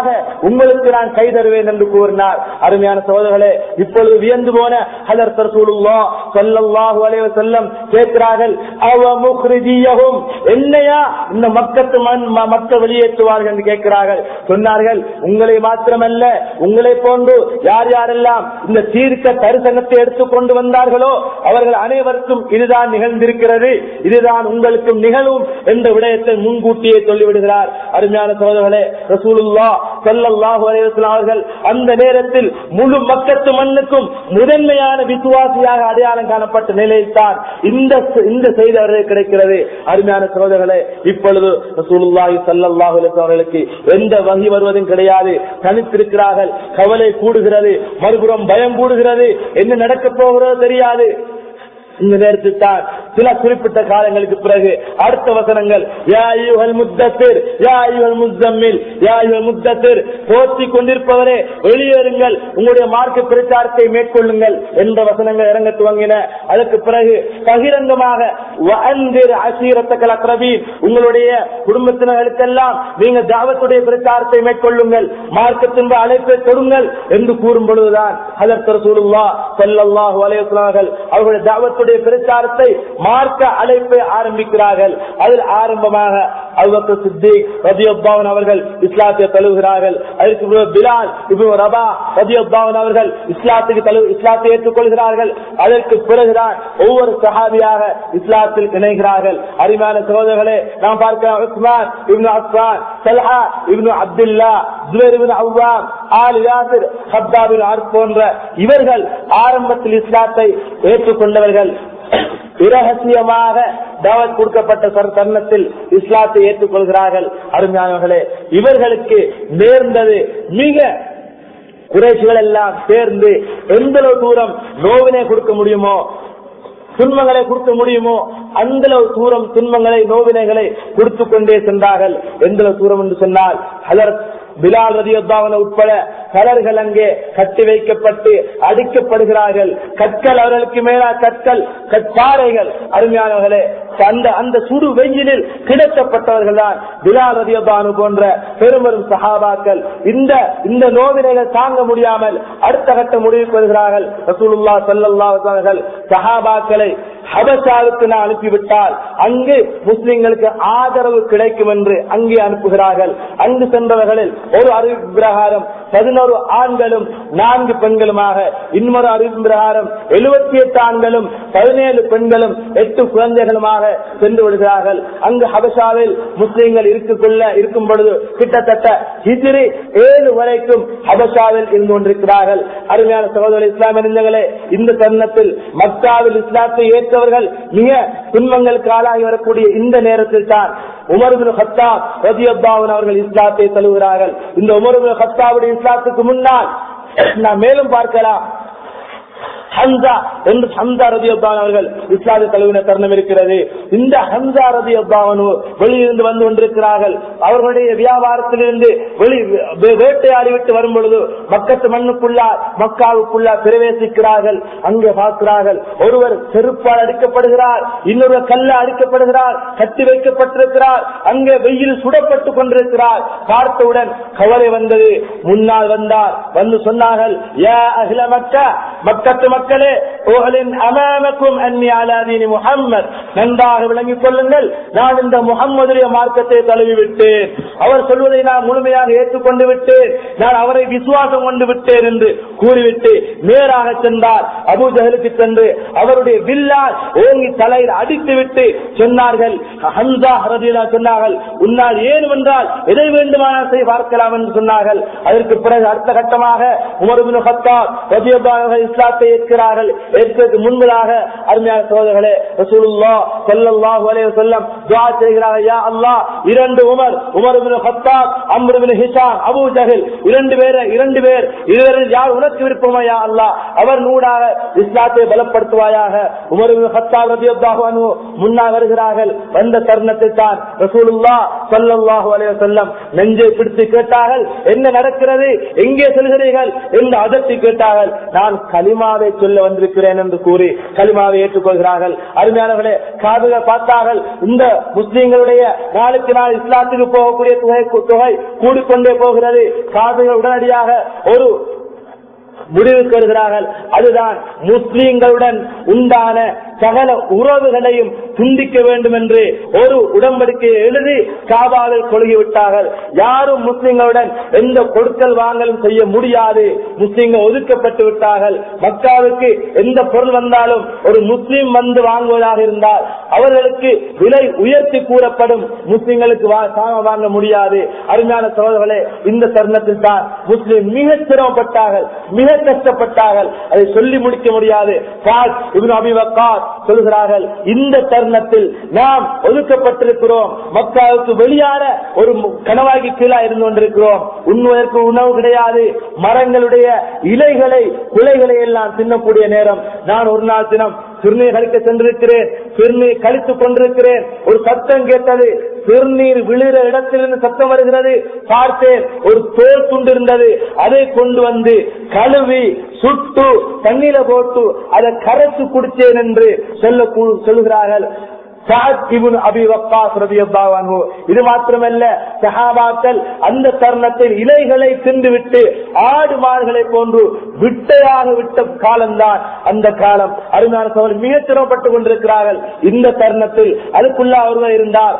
உங்களுக்கு நான் கை தருவேன் என்று கூறினார் அருமையான சகோதரர்களே இப்பொழுது வியந்து போன ஹலர் ரசூலுல்லா ஸல்லல்லாஹு அலைஹி வஸல்லம் கேட்கிறார்கள் அவ முக்ரிஜியஹும் என்னையா இந்த மக்கத்து மண் ம- மக்கள் வெளியேற்றுவார்கள் என்று கேட்கிறார்கள் சொன்னார்கள் உங்களை மாத்திரமல்ல உங்களை போன்று யார் யாரெல்லாம் இந்த தீர்க்க தரிசனத்தை எடுத்துக் கொண்டு வந்தார்களோ அவர்கள் அனைவருக்கும் இதுதான் நிகழ்ந்திருக்கிறது இதுதான் உங்களுக்கும் நிகழும் என்ற விடயத்தை முன்கூட்டியே சொல்லிவிடுகிறார் அருமையான சோதர்களே ரசூலுல்லா ஸல்லல்லாஹு அலைஹி வஸல்லம் அவர்கள் அந்த நேரத்தில் முழு மக்கத்து மண்ணுக்கும் முதன்மையான விசுவாசியாக அடையாளம் காணப்பட்ட நிலையில்தான் இந்த இந்த செய்தி அவர்களுக்கு கிடைக்கிறது அருமையான சகோதரர்களே இப்பொழுது ரசூலுல்லாஹி ஸல்லல்லாஹு அலைஹி வஸல்லம் அவர்களுக்கு எந்த வகி வருவதும் கிடையாது தனித்திருக்கிறார்கள் கவலை கூடுகிறது மறுபுறம் பயம் கூடுகிறது என்ன நடக்கப் போகிறதோ தெரியாது இந்த நேரத்தில் தான் சில குறிப்பிட்ட காலங்களுக்கு பிறகு அடுத்த வசனங்கள் யா அய்யுஹல் முத்தத்திர் யா அய்யுஹல் முஸ்தம்மில் யா அய்யுஹல் முத்தத்திர் போற்றி கொண்டிருப்பவரே வெளியேறுங்கள் உங்களுடைய மார்க்க பிரச்சாரத்தை மேற்கொள்ளுங்கள் என்ற வசனங்கள் இறங்க துவங்கின அதற்கு பிறகு பகிரங்கமாக வஅன்திர் அசீரத்தக்கல் அக்ரபீன் உங்களுடைய குடும்பத்தினர்களுக்கெல்லாம் நீங்க தாவத்துடைய பிரச்சாரத்தை மேற்கொள்ளுங்கள் மார்க்கத்தின் அழைப்பை தொடுங்கள் என்று கூறும் பொழுதுதான் அதற்கு ரசூலுல்லா ஸல்லல்லாஹு அலைஹி வஸல்லம் அவர்கள் அவர்களுடைய தாவத்துடைய பிரச்சாரத்தை மார்க்க அழைப்பை ஆரம்பிக்கிறார்கள் அதில் ஆரம்பமாக அபூபக்கர் சித்திக் ரதியல்லாஹு அவர்கள் இஸ்லாத்தை தழுவுகிறார்கள் அதற்கு பிறகு பிலால் இப்னு ரபா ரதியல்லாஹு அவர்கள் இஸ்லாத்துக்கு தழு இஸ்லாத்தை ஏற்றுக்கொள்கிறார்கள் அதற்கு பிறகுதான் ஒவ்வொரு சஹாபியாக இஸ்லாத்தில் இணைகிறார்கள் அருமையான சகோதரர்களே நாம் பார்க்கலாம் Usman ibn Aswan Talha ibn Abdullah Zubair ibn Awwam Al Yasir Khabbab ibn அர்க் போன்ற இவர்கள் ஆரம்பத்தில் இஸ்லாத்தை ஏற்றுக்கொண்டவர்கள் இரகசியமாக தாவத் கொடுக்கப்பட்ட சர் தருணத்தில் இஸ்லாத்தை ஏற்றுக்கொள்கிறார்கள் அருமையானவர்களே இவர்களுக்கு நேர்ந்தது மிக குறைச்சிகள் எல்லாம் சேர்ந்து எந்த அளவு தூரம் நோவினை கொடுக்க முடியுமோ துன்பங்களை கொடுக்க முடியுமோ அந்த அளவு தூரம் துன்பங்களை நோவினைகளை கொடுத்து கொண்டே சென்றார்கள் எந்த அளவு தூரம் என்று சொன்னால் ஹலரத் பிலால் ரதியுத்தாவன உட்பட பலர்கள் அங்கே கட்டி வைக்கப்பட்டு அடிக்கப்படுகிறார்கள் கற்கள் அவர்களுக்கு மேலா கற்கள் கற்பாறைகள் அருமையானவர்களே அந்த அந்த சுடு வெயிலில் கிடைக்கப்பட்டவர்கள் தான் பிலால் ரதியுத்தானு போன்ற பெரும்பெரும் சஹாபாக்கள் இந்த இந்த நோவினைகள் தாங்க முடியாமல் அடுத்த கட்ட முடிவுக்கு வருகிறார்கள் ரசூலுல்லா ஸல்லல்லாஹு அலைஹி வஸல்லம் சஹாபாக்களை ஹபசாவுக்கு நான் அனுப்பிவிட்டால் அங்கு முஸ்லிம்களுக்கு ஆதரவு கிடைக்கும் என்று அங்கே அனுப்புகிறார்கள் அங்கு சென்றவர்களில் ஒரு அறிவிப்பு பிரகாரம் பதினோரு ஆண்களும் நான்கு பெண்களுமாக இன்னொரு அறிவிப்பு பிரகாரம் எழுபத்தி எட்டு ஆண்களும் பதினேழு பெண்களும் எட்டு குழந்தைகளுமாக சென்று விடுகிறார்கள் அங்கு ஹபசாவில் முஸ்லிம்கள் இருக்குள்ள இருக்கும் பொழுது கிட்டத்தட்ட ஹிஜ்ரி ஏழு வரைக்கும் ஹபசாவில் இருந்து கொண்டிருக்கிறார்கள் அருமையான சகோதர இஸ்லாம் அறிஞர்களே இந்த தருணத்தில் மக்காவில் இஸ்லாத்தை ஏற்றவர்கள் மிக துன்பங்களுக்கு ஆளாகி வரக்கூடிய இந்த நேரத்தில் தான் உமர்பின் ஹத்தாப் ரதியப்பாவன் அவர்கள் இஸ்லாத்தை தழுவுகிறார்கள் இந்த உமர்பின் ஹத்தாவுடைய இஸ்லாத்துக்கு முன்னால் நாம் மேலும் பார்க்கலாம் ஹம்சா என்று ஹம்சா ரதி அவர்கள் இஸ்லாமிய தலைவின தருணம் இருக்கிறது இந்த ஹம்சா ரதி வெளியிருந்து வந்து கொண்டிருக்கிறார்கள் அவர்களுடைய வியாபாரத்திலிருந்து வெளி வே- வேட்டையாடி விட்டு வரும் பொழுது மக்கத்து மண்ணுக்குள்ளா மக்காவுக்குள்ளா பிரவேசிக்கிறார்கள் அங்கே பார்க்கிறார்கள் ஒருவர் செருப்பால் அடிக்கப்படுகிறார் இன்னொருவர் கல்ல அடிக்கப்படுகிறார் கட்டி வைக்கப்பட்டிருக்கிறார் அங்கே வெயில் சுடப்பட்டு கொண்டிருக்கிறார் பார்த்தவுடன் கவலை வந்தது முன்னால் வந்தார் வந்து சொன்னார்கள் யா அகில மக்கா மக்கத்து மக்களே உங்களின் அமாமக்கும் அன்னி அலாதீனி முஹம்மத் நன்றாக விளங்கிக் கொள்ளுங்கள் நான் இந்த முகம்மதுடைய மார்க்கத்தை தழுவி விட்டேன் அவர் சொல்வதை நான் முழுமையாக ஏற்றுக்கொண்டு விட்டேன் நான் அவரை விசுவாசம் கொண்டு விட்டேன் என்று கூறிவிட்டு நேராக சென்றார் அபு ஜஹலுக்கு சென்று அவருடைய வில்லால் ஓங்கி தலையில் அடித்து விட்டு சொன்னார்கள் ஹம்சா ரதியல்லா சொன்னார்கள் உன்னால் ஏனுமென்றால் எதை வேண்டுமானால் செய்ய பார்க்கலாம் என்று சொன்னார்கள் அதற்கு பிறகு அடுத்த கட்டமாக உமர்பின் ஹத்தாப் ரதியல்லாஹு அவர்கள் இஸ்லாத்தை ஏற்கிறார்கள் ஏற்பதற்கு முன்பதாக அருமையான சோதர்களே ரசூலுல்லா ஸல்லல்லாஹு அலைஹி வஸல்லம் துஆ செய்கிறார்கள் யா அல்லாஹ் இரண்டு Umar Umar ibn Khattab Amr ibn Hisham Abu Jahl இரண்டு பேர் இரண்டு பேர் இருவரில் யார் உனக்கு விருப்பமா யா அல்லாஹ் அவர் நூடாக இஸ்லாத்தை பலப்படுத்துவாயாக உமர் இப்னு ஹத்தாப் ரலியல்லாஹு அன்ஹு முன்னால் வருகிறார்கள் வந்த தருணத்தை தான் ரசூலுல்லா ஸல்லல்லாஹு அலைஹி வஸல்லம் நெஞ்சை பிடித்து கேட்டார்கள் என்ன நடக்கிறது எங்கே செல்கிறீர்கள் என்று அதட்டி கேட்டார்கள் நான் கலிமாவை சொல்ல வந்திருக்கிறேன் என்று கூறி கலிமாவை ஏற்றுக்கொள்கிறார்கள் அருமையானவர்களே காதுகள் பார்த்தார்கள் இந்த முஸ்லீம்களுடைய நாளுக்கு நாள் இஸ்லாத்துக்கு போகக்கூடிய தொகை தொகை கூடிக்கொண்டே போகிறது காதுகள் உடனடியாக ஒரு முடிவுக்கு வருகிறார்கள் அதுதான் முஸ்லீம்களுடன் உண்டான சகல உறவுகளையும் துண்டிக்க வேண்டும் என்று ஒரு உடன்படிக்கையை எழுதி காபாவில் கொழுகிவிட்டார்கள் யாரும் முஸ்லிம்களுடன் எந்த கொடுக்கல் வாங்கலும் செய்ய முடியாது முஸ்லிம்கள் ஒதுக்கப்பட்டு விட்டார்கள் மக்காவுக்கு எந்த பொருள் வந்தாலும் ஒரு முஸ்லீம் வந்து வாங்குவதாக இருந்தால் அவர்களுக்கு விலை உயர்த்தி கூறப்படும் முஸ்லிம்களுக்கு வா- சாம வாங்க முடியாது அருமையான சோதர்களே இந்த தருணத்தில் தான் முஸ்லிம் மிக சிரமப்பட்டார்கள் மிக கஷ்டப்பட்டார்கள் அதை சொல்லி முடிக்க முடியாது காஸ் இப்னு அபி வக்காஸ் சொல்கிறார்கள் இந்த தருணத்தில் நாம் ஒதுக்கப்பட்டிருக்கிறோம் மக்காவுக்கு வெளியான ஒரு மு- கனவாகி கீழா இருந்து கொண்டிருக்கிறோம் உண்ணுவதற்கு உணவு கிடையாது மரங்களுடைய இலைகளை குலைகளை எல்லாம் தின்னக்கூடிய நேரம் நான் ஒரு நாள் தினம் சிறுநீர் கழிக்க சென்றிருக்கிறேன் சிறுநீர் கழித்துக் கொண்டிருக்கிறேன் ஒரு சத்தம் கேட்டது சிறுநீர் விழுகிற இடத்திலிருந்து சத்தம் வருகிறது பார்த்தேன் ஒரு தோல் துண்டு இருந்தது அதை கொண்டு வந்து கழுவி சுட்டு தண்ணீர போட்டு அதை கரைத்து குடித்தேன் என்று சொல்ல சொல்லுகிறார்கள் சஅத் இப்னு அபி வக்காஸ் ரலியல்லாஹு அன்ஹு. இது மாத்திரமல்ல சஹாபாக்கள் அந்த தருணத்தில் இலைகளை தின்றுவிட்டு ஆடு மாடுகளை போன்று விட்டையாக விட்ட காலம்தான் அந்த காலம் அருமையான சோழர் மிக சிரமப்பட்டுக் கொண்டிருக்கிறார்கள் இந்த தருணத்தில் அதுக்குள்ள ஒருவர் இருந்தார்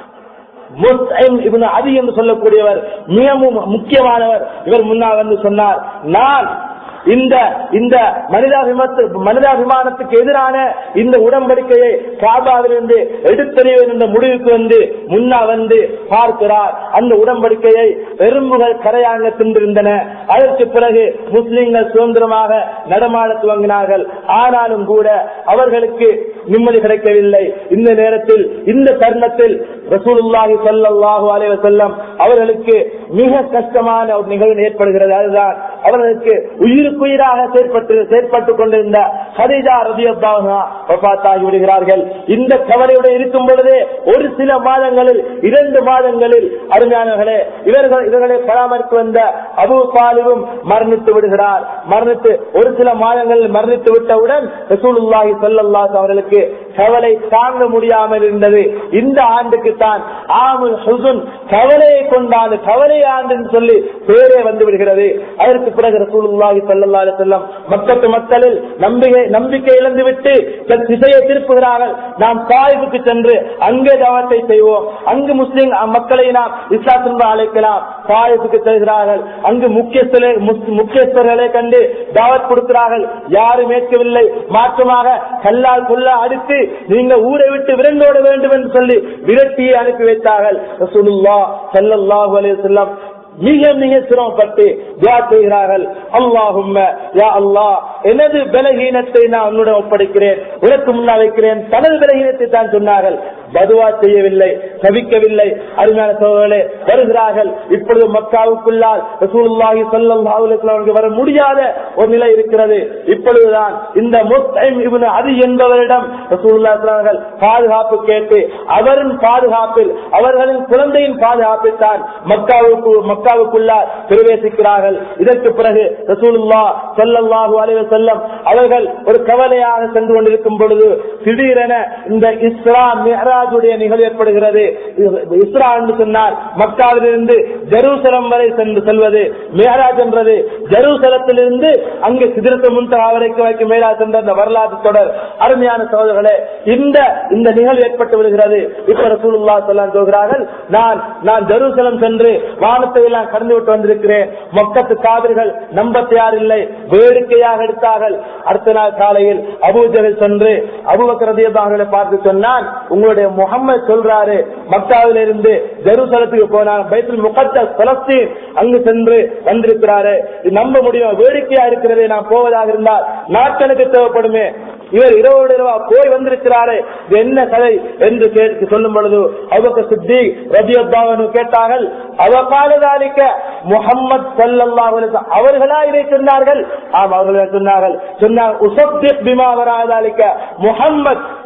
முஸ்ஐம் இப்னு அதி என்று சொல்லக்கூடியவர் மிக மு- முக்கியமானவர் இவர் முன்னால் வந்து சொன்னார் நான் இந்த இந்த மனிதாபிமத்து மனிதாபிமானத்துக்கு எதிரான இந்த உடன்படிக்கையை காபாவிலிருந்து எடுத்தறிவேன் என்ற முடிவுக்கு வந்து முன்னா வந்து பார்க்கிறார் அந்த உடன்படிக்கையை எறும்புகள் கரையாங்க தின்றிருந்தன அதற்கு பிறகு முஸ்லிம்கள் சுதந்திரமாக நடமாட துவங்கினார்கள் ஆனாலும் கூட அவர்களுக்கு நிம்மதி கிடைக்கவில்லை இந்த நேரத்தில் இந்த தருணத்தில் ரசூலுல்லாஹி ஸல்லல்லாஹு அலைஹி வஸல்லம் அவர்களுக்கு மிக கஷ்டமான ஒரு நிகழ்வு ஏற்படுகிறது அதுதான் அவர்களுக்கு உயிருக்குயிராக செயற்பட்டு செயற்பட்டுக் கொண்டிருந்த ஹதீஜா ரதியல்லாஹு வஃபாத்தாகி விடுகிறார்கள் இந்த கவலையுடன் இருக்கும் பொழுதே ஒரு சில மாதங்களில் இரண்டு மாதங்களில் அருமையானவர்களே இவர்கள் இவர்களை பராமரித்து வந்த அபு தாலிபும் மரணித்து விடுகிறார் மரணித்து ஒரு சில மாதங்களில் மரணித்து விட்டவுடன் ரசூலுல்லாஹி ஸல்லல்லாஹு அவர்களுக்கு கவலை தாங்க முடியாமல் இருந்தது இந்த ஆண்டுக்கு தான் ஆமுல் ஹுசுன் கவலையை கொண்டாண்டு கவலை ஆண்டு என்று சொல்லி பேரே வந்து விடுகிறது அதற்கு பிறகு ரசூலுல்லாஹி ஸல்லல்லாஹு அலைஹி வஸல்லம் மக்கத்து மக்களில் நம்பிக்கை நம்பிக்கை இழந்து விட்டு தன் திசையை திருப்புகிறார்கள் நாம் தாய்வுக்கு சென்று அங்கே தவத்தை செய்வோம் அங்கு முஸ்லிம் மக்களை நாம் இஸ்லாத்தின் அழைக்கலாம் தாய்வுக்கு செல்கிறார்கள் அங்கு முக்கியஸ்தரை முஸ்- முக்கியஸ்தர்களை கண்டு தாவத் கொடுக்கிறார்கள் யாரும் ஏற்கவில்லை மாற்றமாக கல்லால் கொல்ல அடித்து நீங்க ஊரை விட்டு விரண்டோட வேண்டும் என்று சொல்லி விரட்டியை அனுப்பி வைத்தார்கள் ரசூலுல்லாஹ் ஸல்லல்லாஹு அலைஹி வஸல்லம் மிக மிக சிரமப்பட்டு துஆ செய்கிறார்கள் அல்லாஹும்ம யா அல்லாஹ் எனது பலகீனத்தை நான் உன்னிடம் ஒப்படைக்கிறேன் உனக்கு முன்னால் வைக்கிறேன் தனது பலகீனத்தை தான் சொன்னார்கள் பதுவா செய்யவில்லை தவிக்கவில்லை அருமையான சோழர்களே வருகிறார்கள் இப்பொழுது மக்காவுக்குள்ளால் ரசூலுல்லாஹி ஸல்லல்லாஹு அலைஹி வஸல்லம் வர முடியாத ஒரு நிலை இருக்கிறது இப்பொழுதுதான் இந்த முஸ்லிம் இப்னு அதி என்பவரிடம் ரசூலுல்லாஹி ஸல்லல்லாஹு அலைஹி வஸல்லம் பாதுகாப்பு கேட்டு அவரின் பாதுகாப்பில் அவர்களின் குழந்தையின் பாதுகாப்பில் தான் மக்காவுக்கு மக்காவுக்குள்ளார் பிரவேசிக்கிறார்கள் இதற்கு பிறகு ரசூலுல்லா ஸல்லல்லாஹு அலைஹி வஸல்லம் அவர்கள் ஒரு கவலையாக சென்று கொண்டிருக்கும் பொழுது திடீரென இந்த இஸ்ரா மிஹராஜுடைய நிகழ்வு ஏற்படுகிறது இஸ்ரா என்று சொன்னார் மக்காவிலிருந்து ஜெருசலம் வரை சென்று செல்வது மிஹராஜ் என்றது ஜெருசலத்திலிருந்து அங்கு சிதிரத்து முன்தகா வரைக்கும் வரைக்கும் மேலா சென்ற அந்த வரலாற்று தொடர் அருமையான சகோதரர்களே இந்த இந்த நிகழ்வு ஏற்பட்டு விடுகிறது இப்ப ரசூலுல்லா சொல்லலாம் சொல்கிறார்கள் நான் நான் ஜெருசலம் சென்று வானத்தை எல்லாம் கடந்து விட்டு வந்திருக்கிறேன் மொக்கத்து காவிர்கள் நம்ப தயாரில்லை வேடிக்கையாக எடுத்தார்கள் அடுத்த நாள் காலையில் அபூஜகல் சென்று அபுபக்கரதியர்களை பார்த்து சொன்னான் உங்களுடைய முகம்மது சொல்றாரு மக்காவில இருந்து ஜெருசலத்துக்கு போனான் பைத்துல் முகத்த பலஸ்தீன் அங்கு சென்று வந்திருக்கிறாரு இது நம்ப முடியும் வேடிக்கையா இருக்கிறதே நான் போவதாக இருந்தால் நாட்களுக்கு தேவைப்படுமே இவர் இரவோடு இரவா போய் வந்திருக்கிறாரே இது என்ன கதை என்று கேட்டு சொல்லும் பொழுது அவங்க சித்தி ரபியத்தாவனு கேட்டார்கள் அவகாலதாலிக்க முகம்மது சல்லல்லாஹு அலைஹி வஸல்லம் அவர்களா இதை சொன்னார்கள் ஆம் அவர்கள் சொன்னார்கள் சொன்னார் உசப்திக் பிமா வராதாலிக்க முகம்மது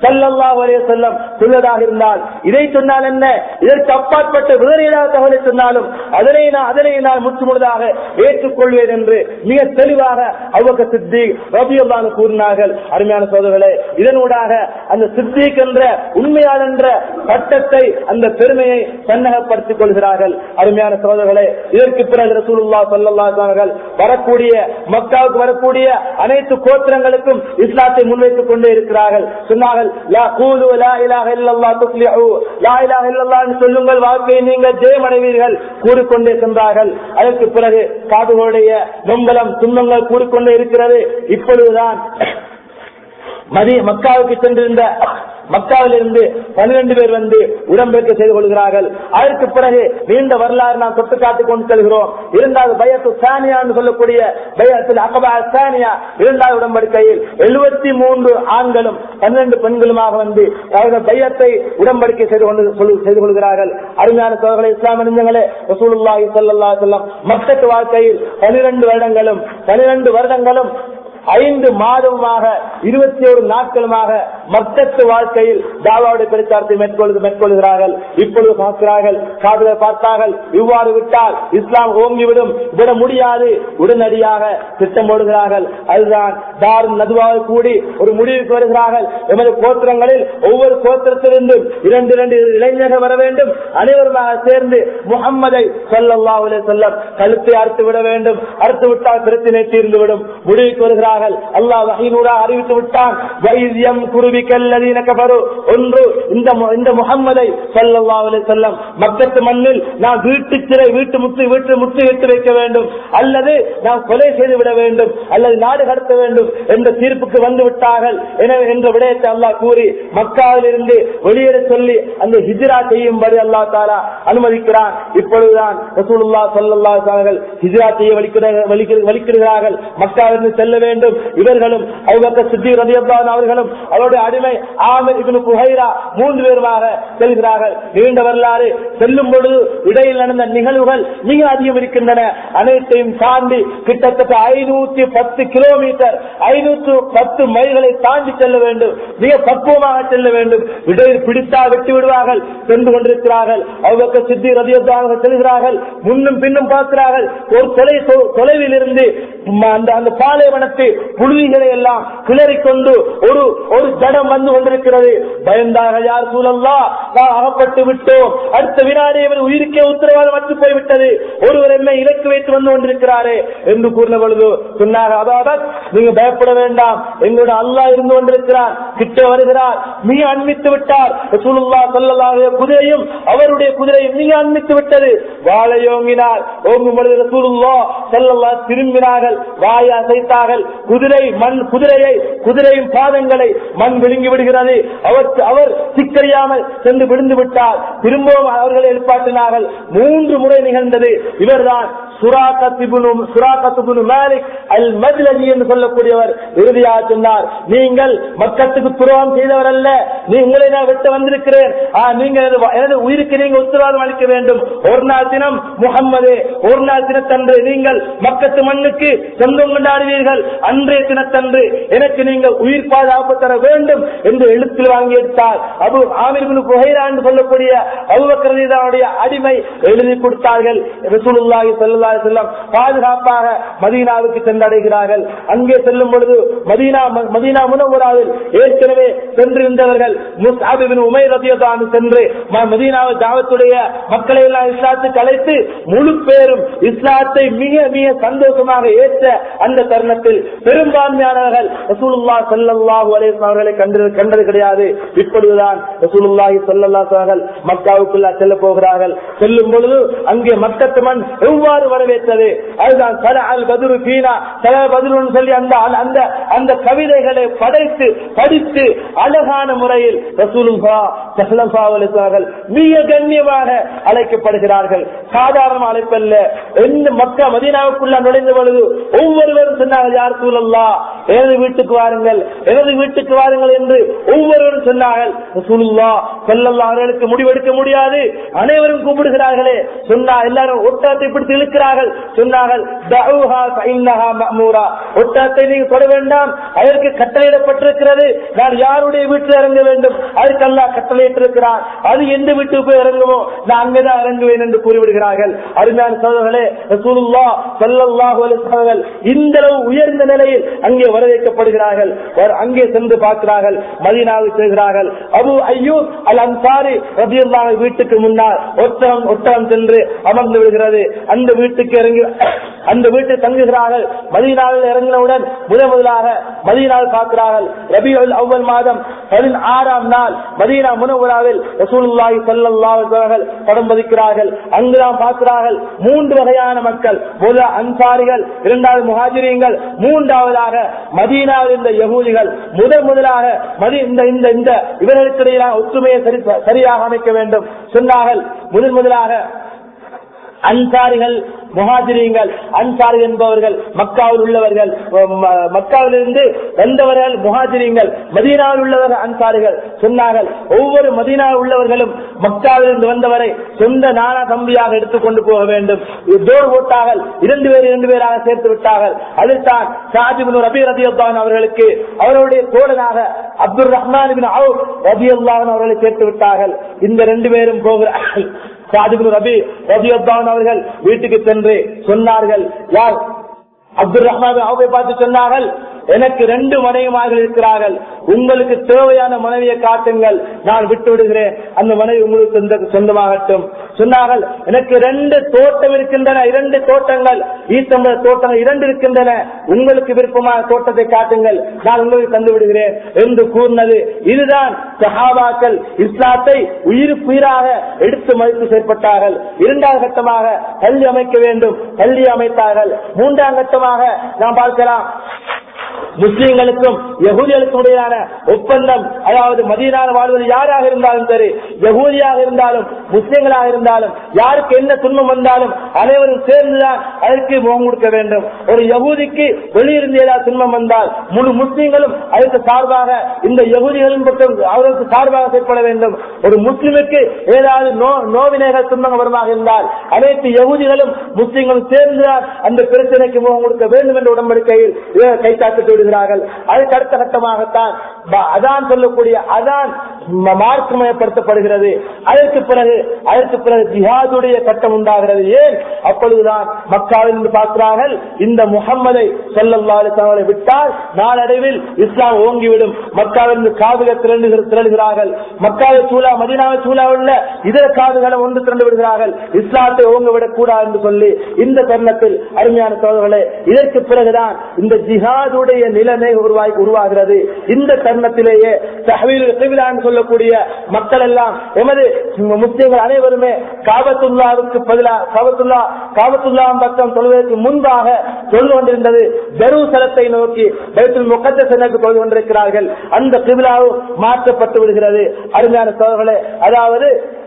ஸல்லல்லாஹு அலைஹி வஸல்லம் சொல்வதாக இருந்தால் இதை சொன்னால் என்ன இதற்கு அப்பாற்பட்ட வேறு ஏதாவது தகவலை சொன்னாலும் அதனை நான் அதனை நான் முற்றுமுழுதாக ஏற்றுக்கொள்வேன் என்று மிக தெளிவாக அவ்வக்க சித்தி ரபியுல்லான்னு கூறினார்கள் அருமையான சோதர்களே இதனூடாக அந்த சித்திக் என்ற உண்மையாளர் என்ற பட்டத்தை அந்த பெருமையை தன்னகப்படுத்திக் கொள்கிறார்கள் அருமையான சோதர்களே இதற்கு பிறகு ரசூலுல்லா ஸல்லல்லாஹு அலைஹி வஸல்லம் வரக்கூடிய மக்காவுக்கு வரக்கூடிய அனைத்து கோத்திரங்களுக்கும் இஸ்லாத்தை முன்வைத்துக் கொண்டே இருக்கிறார்கள் சொன்னார்கள் லா கூலு லா இலாஹ இல்லல்லாஹ் துஃப்லிஹு லா இலாஹ இல்லல்லாஹ் என்று சொல்லுங்கள் வாழ்க்கையை நீங்கள் ஜெயமடைவீர்கள் கூறிக்கொண்டே சென்றார்கள் அதற்கு பிறகு காதுகளுடைய நொம்பலம் துன்பங்கள் கூறிக்கொண்டே இருக்கிறது இப்பொழுதுதான் மதி மக்காவுக்கு சென்றிருந்த மக்காவில் இருந்து பன்னிரண்டு பேர் வந்து உடம்பெருக்க செய்து கொள்கிறார்கள் அதற்கு பிறகு நீண்ட வரலாறு நாம் தொட்டு காட்டிக் கொண்டு செல்கிறோம் இரண்டாவது பயத்து சானியா என்று சொல்லக்கூடிய பயத்தில் அகபா சானியா இரண்டாவது உடம்படிக்கையில் எழுபத்தி மூன்று ஆண்களும் பன்னிரண்டு பெண்களுமாக வந்து அவர்கள் பயத்தை உடம்படிக்கை செய்து கொண்டு சொல்லு- செய்து கொள்கிறார்கள் அருமையான சோழர்களை இஸ்லாம் அறிஞர்களே ரசூலுல்லாஹி ஸல்லல்லாஹு அலைஹி வஸல்லம் மக்கத்து வாழ்க்கையில் பனிரெண்டு வருடங்களும் பனிரெண்டு வருடங்களும் ஐந்து மாதமாக இருபத்தி ஒரு நாட்களுமாக மக்கத்து வாழ்க்கையில் தாவாவுடைய பிரச்சாரத்தை மேற்கொள்வது மேற்கொள்கிறார்கள் இப்பொழுது பார்க்கிறார்கள் காதலை பார்த்தார்கள் இவ்வாறு விட்டால் இஸ்லாம் ஓங்கிவிடும் விட முடியாது உடனடியாக திட்டம் போடுகிறார்கள் அதுதான் தாரும் நதுவாக கூடி ஒரு முடிவுக்கு வருகிறார்கள் எமது கோத்திரங்களில் ஒவ்வொரு கோத்திரத்திலிருந்தும் இரண்டு இரண்டு இளைஞர்கள் வர வேண்டும் அனைவருமாக சேர்ந்து முகம்மதை ஸல்லல்லாஹு அலைஹி வஸல்லம் கழுத்தை அறுத்து விட வேண்டும் அறுத்து விட்டால் பிரச்சனை தீர்ந்துவிடும் முடிவுக்கு வருகிறார்கள் அல்லாஹ் வஹீனூரா அறிவித்து விட்டான் வைத்தியம் குருவிக்கல்லதீன கபரு ஒன்று இந்த மு- இந்த முகம்மதை ஸல்லல்லாஹு அலைஹி வஸல்லம் மக்கத்து மண்ணில் நாம் வீட்டு சிறை வீட்டு முத்து வீட்டு முத்து விட்டு வைக்க வேண்டும் அல்லது நாம் கொலை செய்து விட வேண்டும் அல்லது நாடு கடத்த வேண்டும் என்ற தீர்ப்புக்கு வந்து விட்டார்கள் எனவே என்ற விடயத்தை அல்லாஹ் கூறி மக்காவில் இருந்து வெளியேற சொல்லி அந்த ஹிஜ்ரா செய்யும்படி அல்லாஹ் தாலா அனுமதிக்கிறான் இப்பொழுதுதான் ரசூலுல்லாஹ் ஸல்லல்லாஹு அலைஹி வஸல்லம் ஹிஜ்ரா செய்ய வலிக்கிற- வலிக்கிற- வலிக்கிறார்கள் மக்காவிலிருந்து செல்ல வேண்டும் இவர்களும் அபூபக்கர் சித்திக் ரலியல்லாஹு அன்ஹு அவர்களும் அவருடைய அடிமை ஆமிர் இப்னு புஹைரா மூன்று பேருமாக செல்கிறார்கள் நீண்ட வரலாறு செல்லும் பொழுது இடையில் நடந்த நிகழ்வுகள் மிக அதிகம் இருக்கின்றன அனைத்தையும் தாண்டி கிட்டத்தட்ட ஐநூத்தி பத்து கிலோமீட்டர் ஐநூற்று பத்து மைல்களை தாண்டி செல்ல வேண்டும் மிக பக்குவமாக செல்ல வேண்டும் இடையில் பிடித்தா வெட்டி விடுவார்கள் சென்று கொண்டிருக்கிறார்கள் அவங்க சித்தி ரதியாக செல்கிறார்கள் முன்னும் பின்னும் பார்க்கிறார்கள் ஒரு தொலை தொ- தொலைவில் இருந்து ம- அந்த அந்த பாலைவனத்து புழுதிகளை எல்லாம் கிளறிக் கொண்டு ஒரு ஒரு ஜடம் வந்து கொண்டிருக்கிறது பயந்தார்கள் யார் சூழல்லா நான் அகப்பட்டு விட்டோம் அடுத்த வினாடி இவர் உயிருக்கே உத்தரவாதம் அற்று போய்விட்டது ஒருவர் என்னை இலக்கு வைத்து வந்து கொண்டிருக்கிறாரே என்று கூறின பொழுது சொன்னார் அதாவது நீங்க பயப்பட வேண்டாம் எங்களோட அல்லாஹ் இருந்து கொண்டிருக்கிறார் கிட்ட வருகிறார் மிக அண்மித்து விட்டார் ரசூலுல்லா ஸல்லல்லாஹு குதிரையும் அவருடைய குதிரையும் மிக அண்மித்து விட்டது வாழை ஓங்கினார் ஓங்கும் பொழுது ரசூலுல்லா ஸல்லல்லாஹு திரும்பினார்கள் வாயை அசைத்தார்கள் குதிரை மண் குதிரையை குதிரையின் பாதங்களை மண் விழுங்கி விடுகிறது அவர் அவர் சிக்கறியாமல் சென்று விழுந்து விட்டார் திரும்பவும் அவர்களை எழுப்பாட்டினார்கள் மூன்று முறை நிகழ்ந்தது இவர்தான் சுராக்கத்திபுனும் சுராக்கத்துபுனு மாலிக் அல் மஜ்லஜி என்று சொல்லக்கூடியவர் இறுதியாக சொன்னார் நீங்கள் மக்கத்துக்கு துரோகம் செய்தவர் அல்ல நீ உங்களை நான் விட்டு வந்திருக்கிறேன் ஆ, நீங்க எனது- எனது உயிருக்கு நீங்க உத்தரவாதம் அளிக்க வேண்டும் ஒரு நாள் தினம் முகம்மதே ஒரு நாள் தினத்தன்று நீங்கள் மக்கத்து மண்ணுக்கு சொந்தம் கொண்டாடுவீர்கள் அன்றைய தினத்தன்று எனக்கு நீங்கள் உயிர் பாதுகாப்பு தர வேண்டும் என்று எழுத்தில் வாங்கி எடுத்தார் அபு ஆமிர் பின் புகைரா என்று சொல்லக்கூடிய அபுபக்கரதிதாவுடைய அடிமை எழுதி கொடுத்தார்கள் ரசூலுல்லாஹி ஸல்லல்லாஹு அலைஹி வஸல்லம் பாதுகாப்பாக மதீனாவுக்கு சென்றடைகிறார்கள் அங்கே செல்லும் பொழுது மதீனா மதீனா முனவராவில் ஏற்கனவே சென்றிருந்தவர்கள் முஸ்அப் இப்னு உமைர் ரலியல்லாஹு அன்ஹு சென்று ம- மதீனாவை தாவத்துடைய மக்களை எல்லாம் இஸ்லாத்துக்கு அழைத்து முழு பேரும் இஸ்லாத்தை மிக மிக சந்தோஷமாக ஏற்ற அந்த தருணத்தில் பெரும்பான்மையானவர்கள் ரசூலுல்லாஹ் ஸல்லல்லாஹு அலைஹி வஸல்லம் அவர்களை கண்டு கண்டது கிடையாது இப்பொழுதுதான் ரசூலுல்லாஹி ஸல்லல்லாஹு அலைஹி வஸல்லம் மக்காவுக்குள்ள செல்ல போகிறார்கள் செல்லும் பொழுது அங்கே மக்கத்து மண் எவ்வாறு வரவேற்றது அதுதான் சல அல் பதுரு பீனா சல பதுருன்னு சொல்லி அந்த அந்த அந்த கவிதைகளை படைத்து படித்து அழகான முறையில் ரசூலுல்லா ஸல்லல்லாஹு அலைஹி வஸல்லம் மிக கண்ணியமாக அழைக்கப்படுகிறார்கள் சாதாரண அழைப்பல்ல எந்த மக்கா மதீனாவுக்குள்ள நுழைந்த பொழுது ஒவ்வொருவரும் சொன்னார்கள் யார் சூழல்லா எனது வீட்டுக்கு வாருங்கள் எனது வீட்டுக்கு வாருங்கள் என்று ஒவ்வொருவரும் சொன்னார்கள் ரசூலுல்லா ஸல்லல்லாஹு அவர்களுக்கு முடிவெடுக்க முடியாது அனைவரும் கூப்பிடுகிறார்களே சொன்னா எல்லாரும் ஒட்டத்தை பிடித்து இழுக்கிறார்கள் சொன்னார்கள் தஅூஹா ஃபஇன்னஹா மஅமூரா ஒட்டகத்தை நீங்க தொட வேண்டாம் அதற்கு கட்டளையிடப்பட்டிருக்கிறது நான் யாருடைய வீட்டில் இறங்க வேண்டும் அதுக்கு அல்லாஹ் கட்டளையிட்டிருக்கிறார் அது எந்த வீட்டுக்கு போய் இறங்குமோ நான் அங்கதான் இறங்குவேன் என்று கூறிவிடுகிறார்கள் அருமையான சோதர்களே ரசூலுல்லாஹ் ஸல்லல்லாஹு அலைஹி வஸல்லம் இந்த அளவு உயர்ந்த நிலையில் அங்கே வரவேற்கப்படுகிறார்கள் அவர் அங்கே சென்று பார்க்கிறார்கள் மதீனாவுக்கு செல்கிறார்கள் அபு ஐயூப் அல் அன்சாரி ரபியுல்லாஹ் வீட்டுக்கு முன்னால் ஒட்டகம் ஒட்டகம் சென்று அமர்ந்து விடுகிறது அந்த வீட்டுக்கு இறங்கி அந்த வீட்டில் தங்குகிறார்கள் மதீனாவில் இறங்கினவுடன் முதல் முதலாக மதீனாவில் பார்க்கிறார்கள் ரபியுல் அவ்வல் மாதம் பதினாறாம் நாள் மதீனா முனவராவில் ரசூலுல்லாஹி ஸல்லல்லாஹு அலைஹி வஸல்லம் படம் பதிக்கிறார்கள் அங்குதான் பார்க்கிறார்கள் மூன்று வகையான மக்கள் முதல் அன்சாரிகள் இரண்டாவது முஹாஜிரியங்கள் மூன்றாவதாக மதீனாவில் இருந்த யகூதிகள் முதல் முதலாக மதி இந்த இந்த இந்த இவர்களுக்கு இடையிலான ஒற்றுமையை சரி சரியாக அமைக்க வேண்டும் சொன்னார்கள் முதல் முதலாக அன்சாரிகள் முஹாஜிரியங்கள் அன்சாரி என்பவர்கள் மக்காவில் உள்ளவர்கள் ம- மக்காவிலிருந்து வந்தவர்கள் முஹாஜிரியங்கள் மதீனாவில் உள்ளவர்கள் அன்சாரிகள் சொன்னார்கள் ஒவ்வொரு மதீனாவில் உள்ளவர்களும் மக்காவிலிருந்து வந்தவரை சொந்த நானா தம்பியாக எடுத்துக்கொண்டு போக வேண்டும் டோர் போட்டார்கள் இரண்டு பேர் இரண்டு பேராக சேர்த்து விட்டார்கள் அதில்தான் சாஜிபின் ரபி ரதியுல்லான் அவர்களுக்கு அவருடைய தோழனாக அப்துல் ரஹ்மான் ரபி அவர்களை சேர்த்து விட்டார்கள் இந்த ரெண்டு பேரும் போகிறார்கள் சாதிபுல் ரபி ரபியுல்லான் அவர்கள் வீட்டுக்கு சென்று சொன்னார்கள் யார் அப்துல் ரஹ்மான் அவை பார்த்து சொன்னார்கள் எனக்கு ரெண்டு மனைவிமார்கள் இருக்கிறார்கள் உங்களுக்கு தேவையான மனைவியை காட்டுங்கள் நான் விட்டு விடுகிறேன் அந்த மனைவி உங்களுக்கு சொந்த- சொந்தமாகட்டும் சொன்னார்கள் எனக்கு ரெண்டு தோட்டம் இருக்கின்றன இரண்டு தோட்டங்கள் ஈத்தம்பர தோட்டங்கள் இரண்டு இருக்கின்றன உங்களுக்கு விருப்பமான தோட்டத்தை காட்டுங்கள் நான் உங்களுக்கு தந்து விடுகிறேன் என்று கூறினது இதுதான் சஹாபாக்கள் இஸ்லாத்தை உயிருக்கு உயிராக எடுத்து மதித்து செயற்பட்டார்கள் இரண்டாவது கட்டமாக பள்ளி அமைக்க வேண்டும் பள்ளி அமைத்தார்கள் மூன்றாம் கட்டமாக நாம் பார்க்கலாம் முஸ்லிம்களுக்கும் யகூதிகளுக்கும் இடையிலான ஒப்பந்தம் அதாவது மதியனாக வாழ்வது யாராக இருந்தாலும் சரி யகூதியாக இருந்தாலும் முஸ்லிம்களாக இருந்தாலும் யாருக்கு என்ன துன்பம் வந்தாலும் அனைவரும் சேர்ந்துதான் அதற்கு முகம் கொடுக்க வேண்டும் ஒரு யகூதிக்கு வெளியிருந்து ஏதாவது துன்பம் வந்தால் முழு முஸ்லிம்களும் அதற்கு சார்பாக இந்த யகூதிகளின் பக்கம் அவர்களுக்கு சார்பாக செயல்பட வேண்டும் ஒரு முஸ்லிமுக்கு ஏதாவது நோ- நோவினைகள் துன்பங்கள் வருமாக இருந்தால் அனைத்து யகூதிகளும் முஸ்லிம்களும் சேர்ந்துதான் அந்த பிரச்சனைக்கு முகம் கொடுக்க வேண்டும் என்ற உடன்படிக்கையில் இவர்கள் கைத்தாக்கிட்டு விடுகிறார்கள் அதுக்கு அடுத்த கட்டமாகத்தான் ப- அதான் சொல்லக்கூடிய அதான் ம- மார்க்கமயப்படுத்தப்படுகிறது அதற்கு பிறகு அதற்கு பிறகு ஜிஹாதுடைய கட்டம் உண்டாகிறது ஏன் அப்பொழுதுதான் மக்காவில் இருந்து பார்க்கிறார்கள் இந்த முகம்மதை செல்லல்லாலை விட்டால் நாளடைவில் இஸ்லாம் ஓங்கிவிடும் மக்காவிலிருந்து காதுகள் திரண்டு திரளுகிறார்கள் மக்காவை சூழா மதினாவை சூழா உள்ள இதர காதுகளை ஒன்று திரண்டு விடுகிறார்கள் இஸ்லாத்தை ஓங்க விடக் கூடாது என்று சொல்லி இந்த தருணத்தில் அருமையான சோதர்களே இதற்கு பிறகுதான் இந்த ஜிஹாதுடைய நிலைமை உருவாகி உருவாகிறது இந்த தருணத்திலேயே தஹவீல் கிபிலான்னு சொல்லக்கூடிய மக்கள் எல்லாம் எமது முஸ்லிம்கள் அனைவருமே காபத்துல்லாவுக்கு பதிலாக காபத்துல்லா காபத்துல்லா பக்கம் சொல்வதற்கு முன்பாக சொல்ந்து கொண்டிருந்தது ஜெருசலத்தை நோக்கி பைத்துல் முகத்தை நோக்கி தொழுது கொண்டிருக்கிறார்கள் அந்த கிபிலாவும் மாற்றப்பட்டு விடுகிறது அருமையான சோழர்களே அதாவது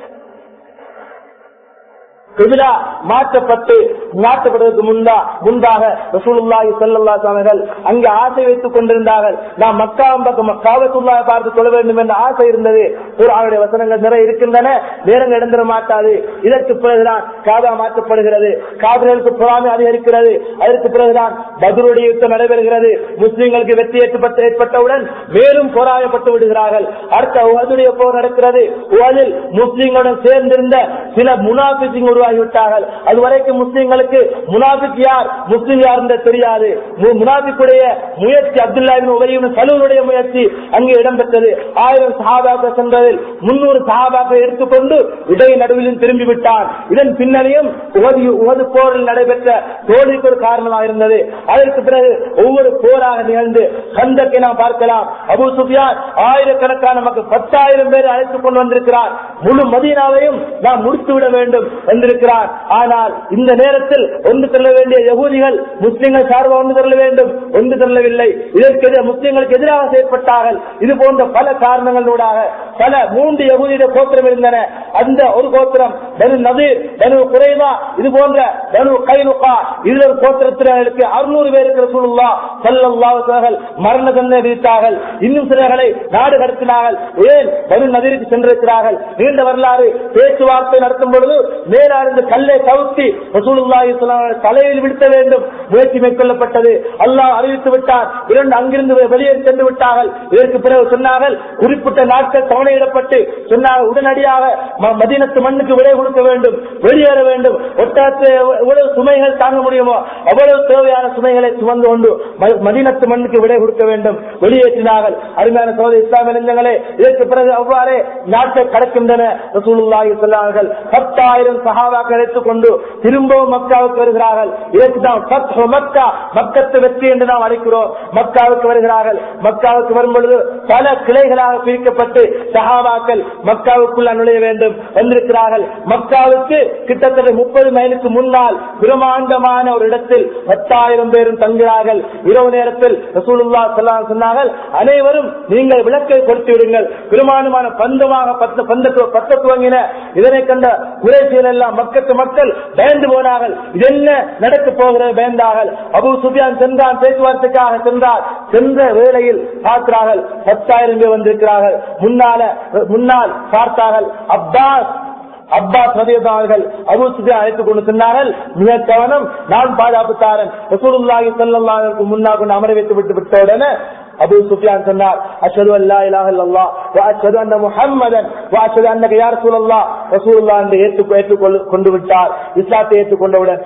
கிபிலா மாற்றப்பட்டு மாற்றப்படுவதற்கு முன்பா முன்பாக ரசூலுல்லாஹி ஸல்லல்லாஹு அலைஹி அவர்கள் அங்கே ஆசை வைத்துக் கொண்டிருந்தார்கள் நாம் மக்கா பக்கம் காபத்துல்லாஹை பார்த்து தொழ வேண்டும் என்ற ஆசை இருந்தது குர்ஆனுடைய வசனங்கள் நிறைய இருக்கின்றன நேரங்கள் இடந்திர மாட்டாது இதற்கு பிறகுதான் காபா மாற்றப்படுகிறது காவிர்களுக்கு பொறாமை அதிகரிக்கிறது அதற்கு பிறகுதான் பத்ருடைய யுத்தம் நடைபெறுகிறது முஸ்லிம்களுக்கு வெற்றி ஏற்பட்ட ஏற்பட்டவுடன் மேலும் போராயப்பட்டு விடுகிறார்கள் அடுத்த உஹதுடைய போர் நடக்கிறது உஹதில் முஸ்லிம்களுடன் சேர்ந்திருந்த சில முனாபிசிங் உருவாகிவிட்டார்கள் அதுவரைக்கும் முஸ்லிம்களுக்கு முனாபிக் யார் முஸ்லிம் யார் என்று தெரியாது மு- முனாபிக்குடைய முயற்சி அப்துல்லாவின் உபயும் சலூனுடைய முயற்சி அங்கே இடம்பெற்றது ஆயிரம் சஹாபாக்கள் சென்றதில் முன்னூறு சஹாபாக்களை எடுத்துக்கொண்டு இடை நடுவிலும் திரும்பி விட்டான் இதன் பின்னணியும் உகது உகது போரில் நடைபெற்ற தோல்விக்கு ஒரு காரணமாக இருந்தது அதற்கு பிறகு ஒவ்வொரு போராக நிகழ்ந்து கந்தத்தை நாம் பார்க்கலாம் அபு சுஃபியான் ஆயிரக்கணக்கான மக்கள் பத்தாயிரம் பேர் அழைத்துக் கொண்டு வந்திருக்கிறார் முழு மதீனாவையும் நாம் முடித்து விட வேண்டும் வந்திருக்கிறார் ஆனால் இந்த நேரத்தில் ஒன்று செல்ல வேண்டிய யகூதிகள் முஸ்லிம்கள் சார்பாக ஒன்று செல்ல வேண்டும் ஒன்று செல்லவில்லை இதற்கு எதிராக முஸ்லிம்களுக்கு எதிராக செயற்பட்டார்கள் இது போன்ற பல காரணங்களூடாக பல மூன்று யகூதிய கோத்திரம் இருந்தன அந்த ஒரு கோத்திரம் பனு நதீர் பனு குறைவா இது போன்ற பனு கைனுகா இதுல ஒரு கோத்திரத்தினருக்கு அறுநூறு பேருக்கு ரசூலுல்லா ஸல்லல்லாஹு அலைஹி வஸல்லம் மரண தண்டனை விதித்தார்கள் இன்னும் சிலர்களை நாடு கடத்தினார்கள் ஏன் பனு நதீருக்கு சென்றிருக்கிறார்கள் நீண்ட வரலாறு பேச்சுவார்த்தை நடத்தும் பொழுது மேலான இருந்து கல்லை கவுத்தி ரசூலுல்லாஹி ஸல்லல்லாஹு அலைஹி வஸல்லம் தலையில் விடுத்த வேண்டும் முயற்சி மேற்கொள்ளப்பட்டது அல்லாஹ் அறிவித்து விட்டார் இரண்டு அங்கிருந்து வெளியே சென்று விட்டார்கள் இதற்கு பிறகு சொன்னார்கள் குறிப்பிட்ட நாட்கள் தவணையிடப்பட்டு சொன்னார்கள் உடனடியாக ம- மதீனத்து மண்ணுக்கு விடை கொடுக்க வேண்டும் வெளியேற வேண்டும் ஒட்டகத்தை எவ்வ- எவ்வளவு சுமைகள் தாங்க முடியுமோ அவ்வளவு தேவையான சுமைகளை சுமந்து கொண்டு ம- மதீனத்து மண்ணுக்கு விடை கொடுக்க வேண்டும் வெளியேற்றினார்கள் அருமையான சோதரி இஸ்லாமிய நெஞ்சங்களே இதற்கு பிறகு அவ்வாறே நாட்டை கடக்கின்றன ரசூலுல்லாஹி சொன்னார்கள் பத்தாயிரம் சஹாபாக்கள் எடுத்துக் கொண்டு திரும்பவும் மக்காவுக்கு வருகிறார்கள் இதற்கு தான் ஃபத்ஹு மக்கா மக்கத்து வெற்றி என்று நாம் அழைக்கிறோம் மக்காவுக்கு வருகிறார்கள் மக்காவுக்கு வரும் பொழுது பல கிளைகளாக பிரிக்கப்பட்டு சஹாபாக்கள் மக்காவுக்குள்ள நுழைய வேண்டும் வந்திருக்கிறார்கள் மக்காவுக்கு கிட்டத்தட்ட முப்பது மைலுக்கு முன்னால் பிரமாண்டமான ஒரு இடத்தில் பத்தாயிரம் பேரும் தங்குகிறார்கள் இரவு நேரத்தில் ரசூலுல்லா ஸல்லல்லாஹு அலைஹி சொன்னார்கள் அனைவரும் நீங்கள் விளக்கை கொடுத்து விடுங்கள் பிரமாண்டமான பந்தமாக பத்த பந்த பத்த துவங்கின இதனை கண்ட குறைசியல் எல்லாம் மக்கத்து மக்கள் பயந்து போனார்கள் இது என்ன நடக்க போகிறது பயந்தார்கள் அபு சுபியான் சென்றான் பேச்சுவார்த்தைக்காக சென்றார் சென்ற வேளையில் பார்க்கிறார்கள் பத்தாயிரம் பேர் வந்திருக்கிறார்கள் முன்னால முன்னால் பார்த்தார்கள் அப்பாஸ் அப்பாஸ் ரதியதார்கள் அபு சுபியான் அழைத்துக் கொண்டு சென்றார்கள் மிக கவனம் நான் பாதுகாப்புத்தாரன் ரசூலுல்லாஹி ஸல்லல்லாஹு அலைஹி வஸல்லம் முன்னால் கொண்டு அமர வைத்து விட்டு விட்ட உடனே அபு சுஃபியான் சொன்னார் அஷ்ஹது அன் லா இலாஹ இல்லல்லாஹ் வ அஷ்ஹது அன்ன முஹம்மதன் வ அஷ்ஹது அன்னக யா ரசூலல்லாஹ் ரசூலுல்லாஹ் என்று ஏற்றுக் ஏற்றுக்கொண்டு கொண்டு விட்டார் இஸ்லாத்தை ஏற்றுக்கொண்டவுடன்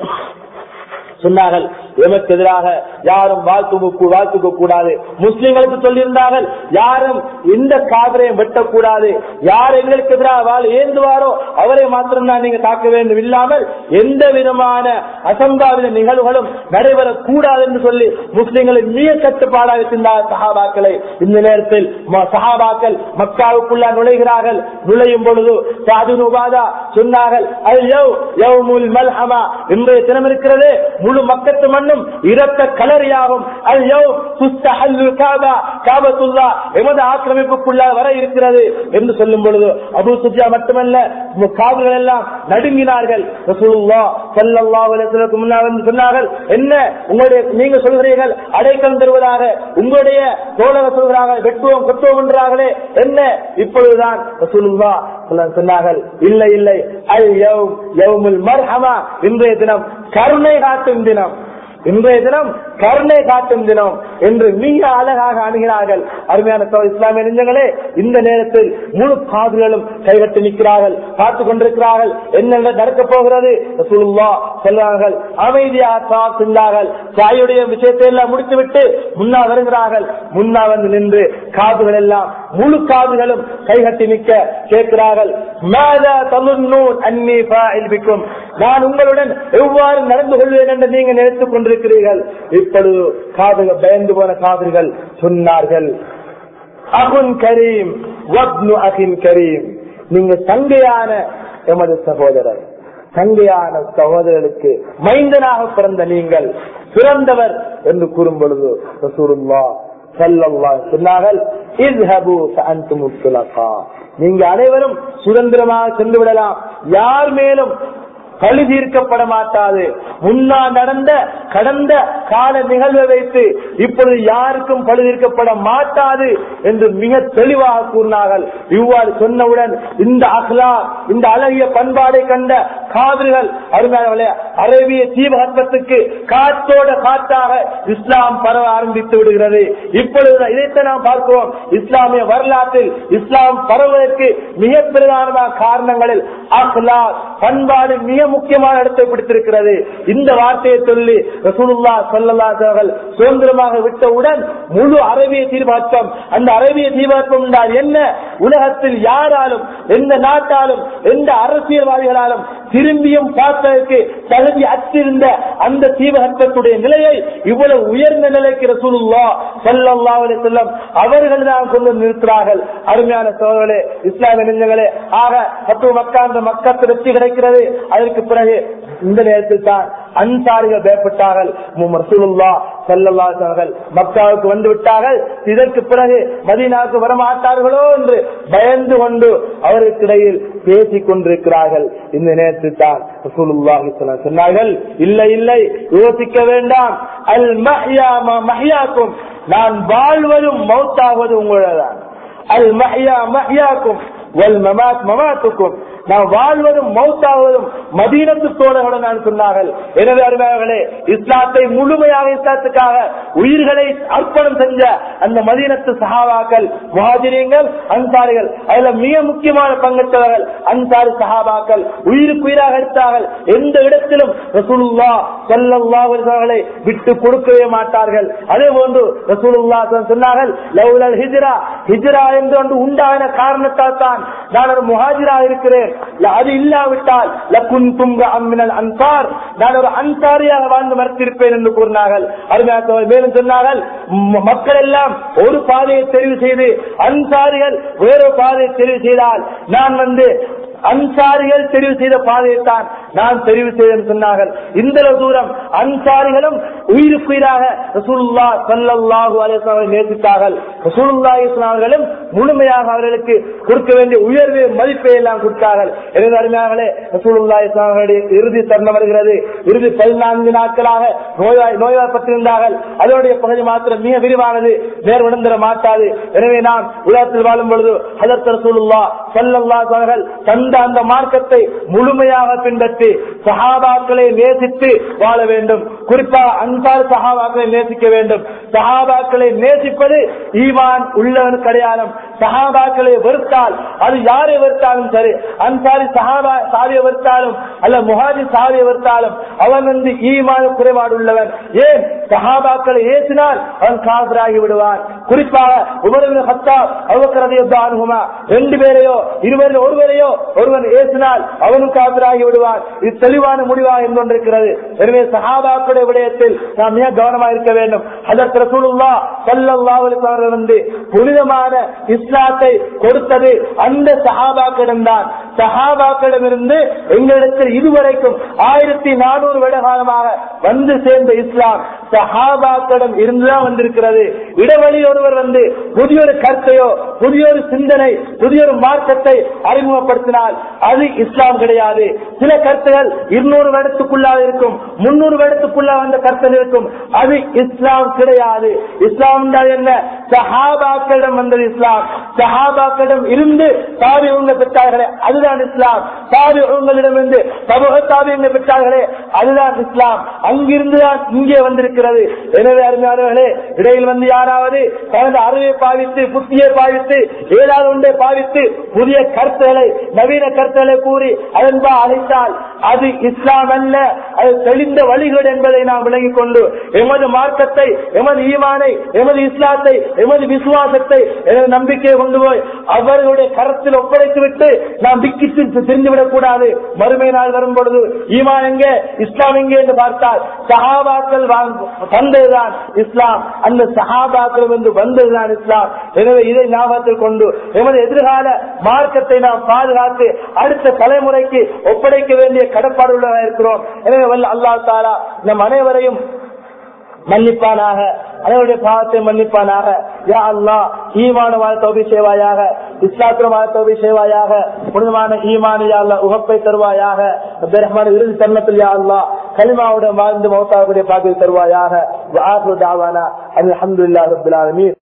சொன்னார்கள் எமக்கு எதிராக யாரும் வாழ்த்து வாழ்த்துக்க கூடாது முஸ்லிம்களுக்கு சொல்லியிருந்தார்கள் யாரும் எந்த காதலையும் வெட்டக்கூடாது யார் எங்களுக்கு எதிராக வாழ் ஏந்துவாரோ அவரை மாத்திரம்தான் நீங்க தாக்க வேண்டும் இல்லாமல் எந்த விதமான அசம்பாவித நிகழ்வுகளும் நடைபெறக்கூடாது என்று சொல்லி முஸ்லிம்களை மிக கட்டுப்பாடாக இருந்தார் சஹாபாக்களை இந்த நேரத்தில் ம- சஹாபாக்கள் மக்காவுக்குள்ள நுழைகிறார்கள் நுழையும் பொழுது சாதுன் உபாதா சொன்னார்கள் அல் யவ் யவ்முல் மல்ஹமா இன்றைய தினம் இருக்கிறது முழு மக்கத்து மண்ணும் இரத்த கலரியாகும் அல் யவ் துஸ்தஹல்லு காபா காபத்துல்லா எமது ஆக்கிரமிப்புக்குள்ள வர இருக்கிறது என்று சொல்லும் பொழுது அபூ சுஃபியா மட்டுமல்ல காவல்கள் எல்லாம் நடுங்கினார்கள் ரசூலுல்லாஹ் ஸல்லல்லாஹு அலைஹி வஸல்லம் முன்னால் வந்து சொன்னார்கள் என்ன உங்களுடைய நீங்க சொல்கிறீர்கள் அடைக்கலம் தருவதாக உங்களுடைய தோழக சொல்கிறார்கள் வெட்டுவோம் கொட்டுவோம் என்றார்களே என்ன இப்பொழுதுதான் ரசூலுல்லாஹ் ஸல்லல்லாஹு சொன்னார்கள் இல்லை இல்லை அல் யௌம் யௌமுல் மர்ஹமா இன்றைய தினம் கருணை காட்டும் தினம் இன்றைய தினம் கருணை காட்டும் தினம் என்று மிக அழகாக அணுகிறார்கள் அருமையான சகோதர இஸ்லாமிய நெஞ்சங்களே இந்த நேரத்தில் முழு காதுகளும் கைகட்டி நிற்கிறார்கள் பார்த்து கொண்டிருக்கிறார்கள் என்ன நடக்கப் போகிறது ரசூலுல்லாஹ் சொல்றார்கள் அமைதியாக சென்றார்கள் சாயுடைய விஷயத்தை எல்லாம் முடித்துவிட்டு முன்னா வருகிறார்கள் முன்னா வந்து நின்று காதுகள் எல்லாம் முழு காதுகளும் கைகட்டி நிற்க கேட்கிறார்கள் "மாதா தலுன்னூன் அன்னி ஃபாஇல் பிக்கும்?" நான் உங்களுடன் எவ்வாறு நடந்து கொள்வேன் என்று நீங்க நினைத்துக் கொண்டிருக்கிறீர்கள் இப்பொழுது காதுகள் பயந்து போன காதுகள் சொன்னார்கள் அகுன் கரீம் வப்னு அகின் கரீம் நீங்க தங்கையான எமது சகோதரர் தங்கையான சகோதரருக்கு மைந்தனாக பிறந்த நீங்கள் பிறந்தவர் என்று கூறும் பொழுது ரசூலுல்லாஹ் ஸல்லல்லாஹு சொன்னார்கள் இஸ்ஹபு ஃபஅன்தும் துலகா நீங்க அனைவரும் சுதந்திரமாக சென்று விடலாம் யார் மேலும் பழி தீர்க்கப்பட மாட்டாது முன்னா நடந்த கடந்த கால நிகழ்வை வைத்து இப்பொழுது யாருக்கும் பழி தீர்க்கப்பட மாட்டாது என்று மிக தெளிவாக கூறினார்கள் இவ்வாறு சொன்னவுடன் இந்த அஹ்லா இந்த அழகிய பண்பாடை கண்ட காவிரிகள் அருமையானவர்களே அரேபிய தீபகற்பத்துக்கு காற்றோட காற்றாக இஸ்லாம் பரவ ஆரம்பித்து விடுகிறது இப்பொழுது இதைத்தான் நாம் பார்க்கிறோம் இஸ்லாமிய வரலாற்றில் இஸ்லாம் பரவுவதற்கு மிக பிரதானமான காரணங்களில் அஹ்லா பண்பாடு மிக முக்கியமான இடத்தை பிடித்திருக்கிறது இந்த வார்த்தையை சொல்லி ரசூலுல்லா ஸல்லல்லாஹு அலைஹி அவர்கள் சுதந்திரமாக விட்டவுடன் முழு அரபிய தீர்மாற்றம் அந்த அரபிய தீர்மாற்றம் என்றால் என்ன உலகத்தில் யாராலும் எந்த நாட்டாலும் எந்த அரசியல்வாதிகளாலும் திரும்பியும் பார்ப்பதற்கு தகுதி அற்றிருந்த அந்த தீபகற்பத்துடைய நிலையை இவ்வளவு உயர்ந்த நிலைக்கு ரசூலுல்லா ஸல்லல்லாஹு அலைஹி வஸல்லம் அவர்கள் தான் கொண்டு நிறுத்துகிறார்கள் அருமையான சோழர்களே இஸ்லாமிய நெஞ்சங்களே ஆக பத்து மக்கா அந்த மக்கத்து வெற்றி கிடைக்கிறது அதற்கு பிறகு இந்த நேரத்தில் தான் அன்சாரிகள் பயப்பட்டார்கள் மும் ரசூலுல்லாஹ் ஸல்லல்லாஹு அலைஹி அவர்கள் மக்காவுக்கு வந்து விட்டார்கள் இதற்கு பிறகு மதீனாவுக்கு வரமாட்டார்களோ என்று பயந்து கொண்டு அவருக்கு இடையில் பேசிக் கொண்டிருக்கிறார்கள் இந்த நேரத்தில் தான் ரசூலுல்லாஹி ஸல்லல்லாஹு அலைஹி சொன்னார்கள் இல்லை இல்லை யோசிக்க வேண்டாம் அல் மஹ்யா ம- மஹ்யாக்கும் நான் வாழ்வதும் மௌத்தாவது உங்களதான் அல் மஹ்யா மஹ்யாக்கும் வல் மமாத் மமாத்துக்கும் நாம் வாழ்வதும் மௌத்தாவதும் மதீனத்து தோழர்களுடன் நான் சொன்னார்கள் எனவே அருமையாளர்களே இஸ்லாத்தை முழுமையாக இஸ்லாத்துக்காக உயிர்களை அர்ப்பணம் செஞ்ச அந்த மதீனத்து சஹாபாக்கள் முஹாஜிரியங்கள் அன்சாரிகள் அதுல மிக முக்கியமான பங்கெடுத்தவர்கள் அன்சாரி சஹாபாக்கள் உயிருக்கு உயிராக எடுத்தார்கள் எந்த இடத்திலும் ரசூலுல்லா ஸல்லல்லாஹு அலைஹி வஸல்லம் விட்டு கொடுக்கவே மாட்டார்கள் அதே போன்று ரசூலுல்லா சொன்னார்கள் லவ்லல் ஹிஜ்ரா ஹிஜ்ரா என்று ஒன்று உண்டான காரணத்தால் தான் நான் ஒரு முஹாஜிரா இருக்கிறேன் ல- அது இல்லாவிட்டால் லக்குன் துங்க அம்மினல் அன்சார் நான் ஒரு அன்சாரியாக வாழ்ந்து மறுத்திருப்பேன் என்று கூறினார்கள் அருமையாக மேலும் சொன்னார்கள் ம- மக்கள் எல்லாம் ஒரு பாதையை தெரிவு செய்து அன்சாரிகள் வேறொரு பாதையை தெரிவு செய்தால் நான் வந்து அன்சாரிகள் தெரிவு செய்த பாதையைத்தான் நான் தெரிவு செய்தேன் சொன்னார்கள் இந்த அளவு தூரம் அன்சாரிகளும் உயிருக்குயிராக ரசூலுல்லா ஸல்லல்லாஹு அலைஹி வஸல்லம் நேசித்தார்கள் ரசூலுல்லாஹி ஸல்லல்லாஹு அலைஹி வஸல்லம் முழுமையாக அவர்களுக்கு கொடுக்க வேண்டிய உயர்வு மதிப்பை எல்லாம் கொடுத்தார்கள் எனவே அருமையாகலே ரசூலுல்லாஹி ஸல்லல்லாஹு அலைஹி வஸல்லம் இறுதி தருணம் வருகிறது இறுதி பதினான்கு நாட்களாக நோயாய் நோய்வாய்ப்பட்டிருந்தார்கள் அதனுடைய பகுதி மாத்திரம் மிக விரிவானது நேர் விழுந்திர மாட்டாது எனவே நாம் உலகத்தில் வாழும் பொழுது ஹதரத் ரசூலுல்லா ஸல்லல்லாஹு அலைஹி அவர்கள் தந்த அந்த மார்க்கத்தை முழுமையாக பின்பற்றி சஹாபாக்களை நேசித்து வாழ வேண்டும் குறிப்பாக அன்சார் சஹாபாக்களை நேசிக்க வேண்டும் சஹாபாக்களை நேசிப்பது ஈமான் உள்ளவனுக்கு அடையாளம் சஹாபாக்களை வெறுத்தால் அது யாரை வெறுத்தாலும் சரி அன்சாரி சஹாபா சாவியை வெறுத்தாலும் அல்ல முஹாஜி சாவியை வெறுத்தாலும் அவன் வந்து ஈமான குறைபாடு உள்ளவன் ஏன் சஹாபாக்களை ஏசினால் அவன் காதராகி விடுவான் குறிப்பாக உமரவின் ஹத்தா அவக்கரதையுமா ரெண்டு பேரையோ இருவரில் ஒருவரையோ ஒருவன் ஏசினால் அவனும் காதராகி விடுவான் இது தெளிவான முடிவாக இருந்து கொண்டிருக்கிறது எனவே சஹாபாக்களுடைய விடயத்தில் நாம் மிக கவனமாக இருக்க வேண்டும் அதற்கு ரசூலுல்லா ஸல்லல்லாஹு அலைஹி வஸல்லம் அவர்கள் வந்து புனிதமான இஸ்லாத்தை கொடுத்தது அந்த சஹாபாக்களிடம் தான் சஹாபாக்களிடமிருந்து எங்களிடத்தில் இதுவரைக்கும் ஆயிரத்தி நானூறு வருட காலமாக வந்து சேர்ந்த இஸ்லாம் சஹாபாக்களிடம் இருந்துதான் வந்திருக்கிறது இடவழி ஒருவர் வந்து புதிய ஒரு கருத்தையோ புதிய ஒரு சிந்தனை புதிய ஒரு மார்க்கத்தை அறிமுகப்படுத்தினால் அது இஸ்லாம் கிடையாது சில கருத்துகள் இருநூறு வருடத்துக்குள்ளாக இருக்கும் முன்னூறு வருடத்துக்குள்ள வந்த கருத்து இருக்கும் அது இஸ்லாம் கிடையாது இஸ்லாம் என்றால் என்ன சஹாபாக்களிடம் வந்தது இஸ்லாம் சஹாபாக்களிடம் இருந்து தாபியவங்க பெற்றார்களே அதுதான் இஸ்லாம் தாபியவங்களிடமிருந்து சமூக தாபியங்களை பெற்றார்களே அதுதான் இஸ்லாம் அங்கிருந்துதான் இங்கே வந்திருக்கிறது எனவே அருமையானவர்களே இடையில் வந்து யாராவது தனது அறிவை பாவித்து புத்தியை பாவித்து ஏதாவது ஒன்றை பாவித்து புதிய கருத்துகளை நவீன கருத்துகளை கூறி அதன்பா அழைத்தால் அது இஸ்லாம் அல்ல அது தெளிந்த வழிகள் என்பதை நாம் விளங்கிக் கொண்டு எமது மார்க்கத்தை எமது ஈமானை எமது இஸ்லாத்தை எமது விசுவாசத்தை எனது நம்பிக்கையை கொண்டு போய் அவர்களுடைய கரத்தில் ஒப்படைத்து விட்டு நாம் விக்கிட்டு தெரிந்துவிடக் கூடாது மறுமை நாள் வரும் பொழுது ஈமான் எங்கே இஸ்லாம் எங்கே என்று பார்த்தால் சஹாபாக்கள் வாழ்- தந்ததுதான் இஸ்லாம் அந்த சஹாபாக்கள் வந்து வந்ததுதான் இஸ்லாம் எனவே இதை ஞாபகத்தில் கொண்டு எமது எதிர்கால மார்க்கத்தை நாம் பாதுகாத்து அடுத்த தலைமுறைக்கு ஒப்படைக்க வேண்டிய கடப்பாடு உள்ளவராக இருக்கிறோம் எனவே வல்ல அல்லாஹ் தாலா நம் அனைவரையும் மன்னிப்பானாக அதனுடைய பாவத்தை மன்னிப்பானாக யா அல்லாஹ் ஈமான வாழ தோபி செய்வாயாக இஸ்லாத்திர வாழ தோபி செய்வாயாக புனிதமான ஈமான யா அல்லாஹ் உகப்பை தருவாயாக ரஹ்மான் இறுதி தருணத்தில் யா அல்லாஹ் கலிமாவுடன் வாழ்ந்து மௌத்தாவுடைய பாக்கில் தருவாயாக வாஹு தாவானா அல்ஹம்துலில்லாஹி ரப்பில் ஆலமீன்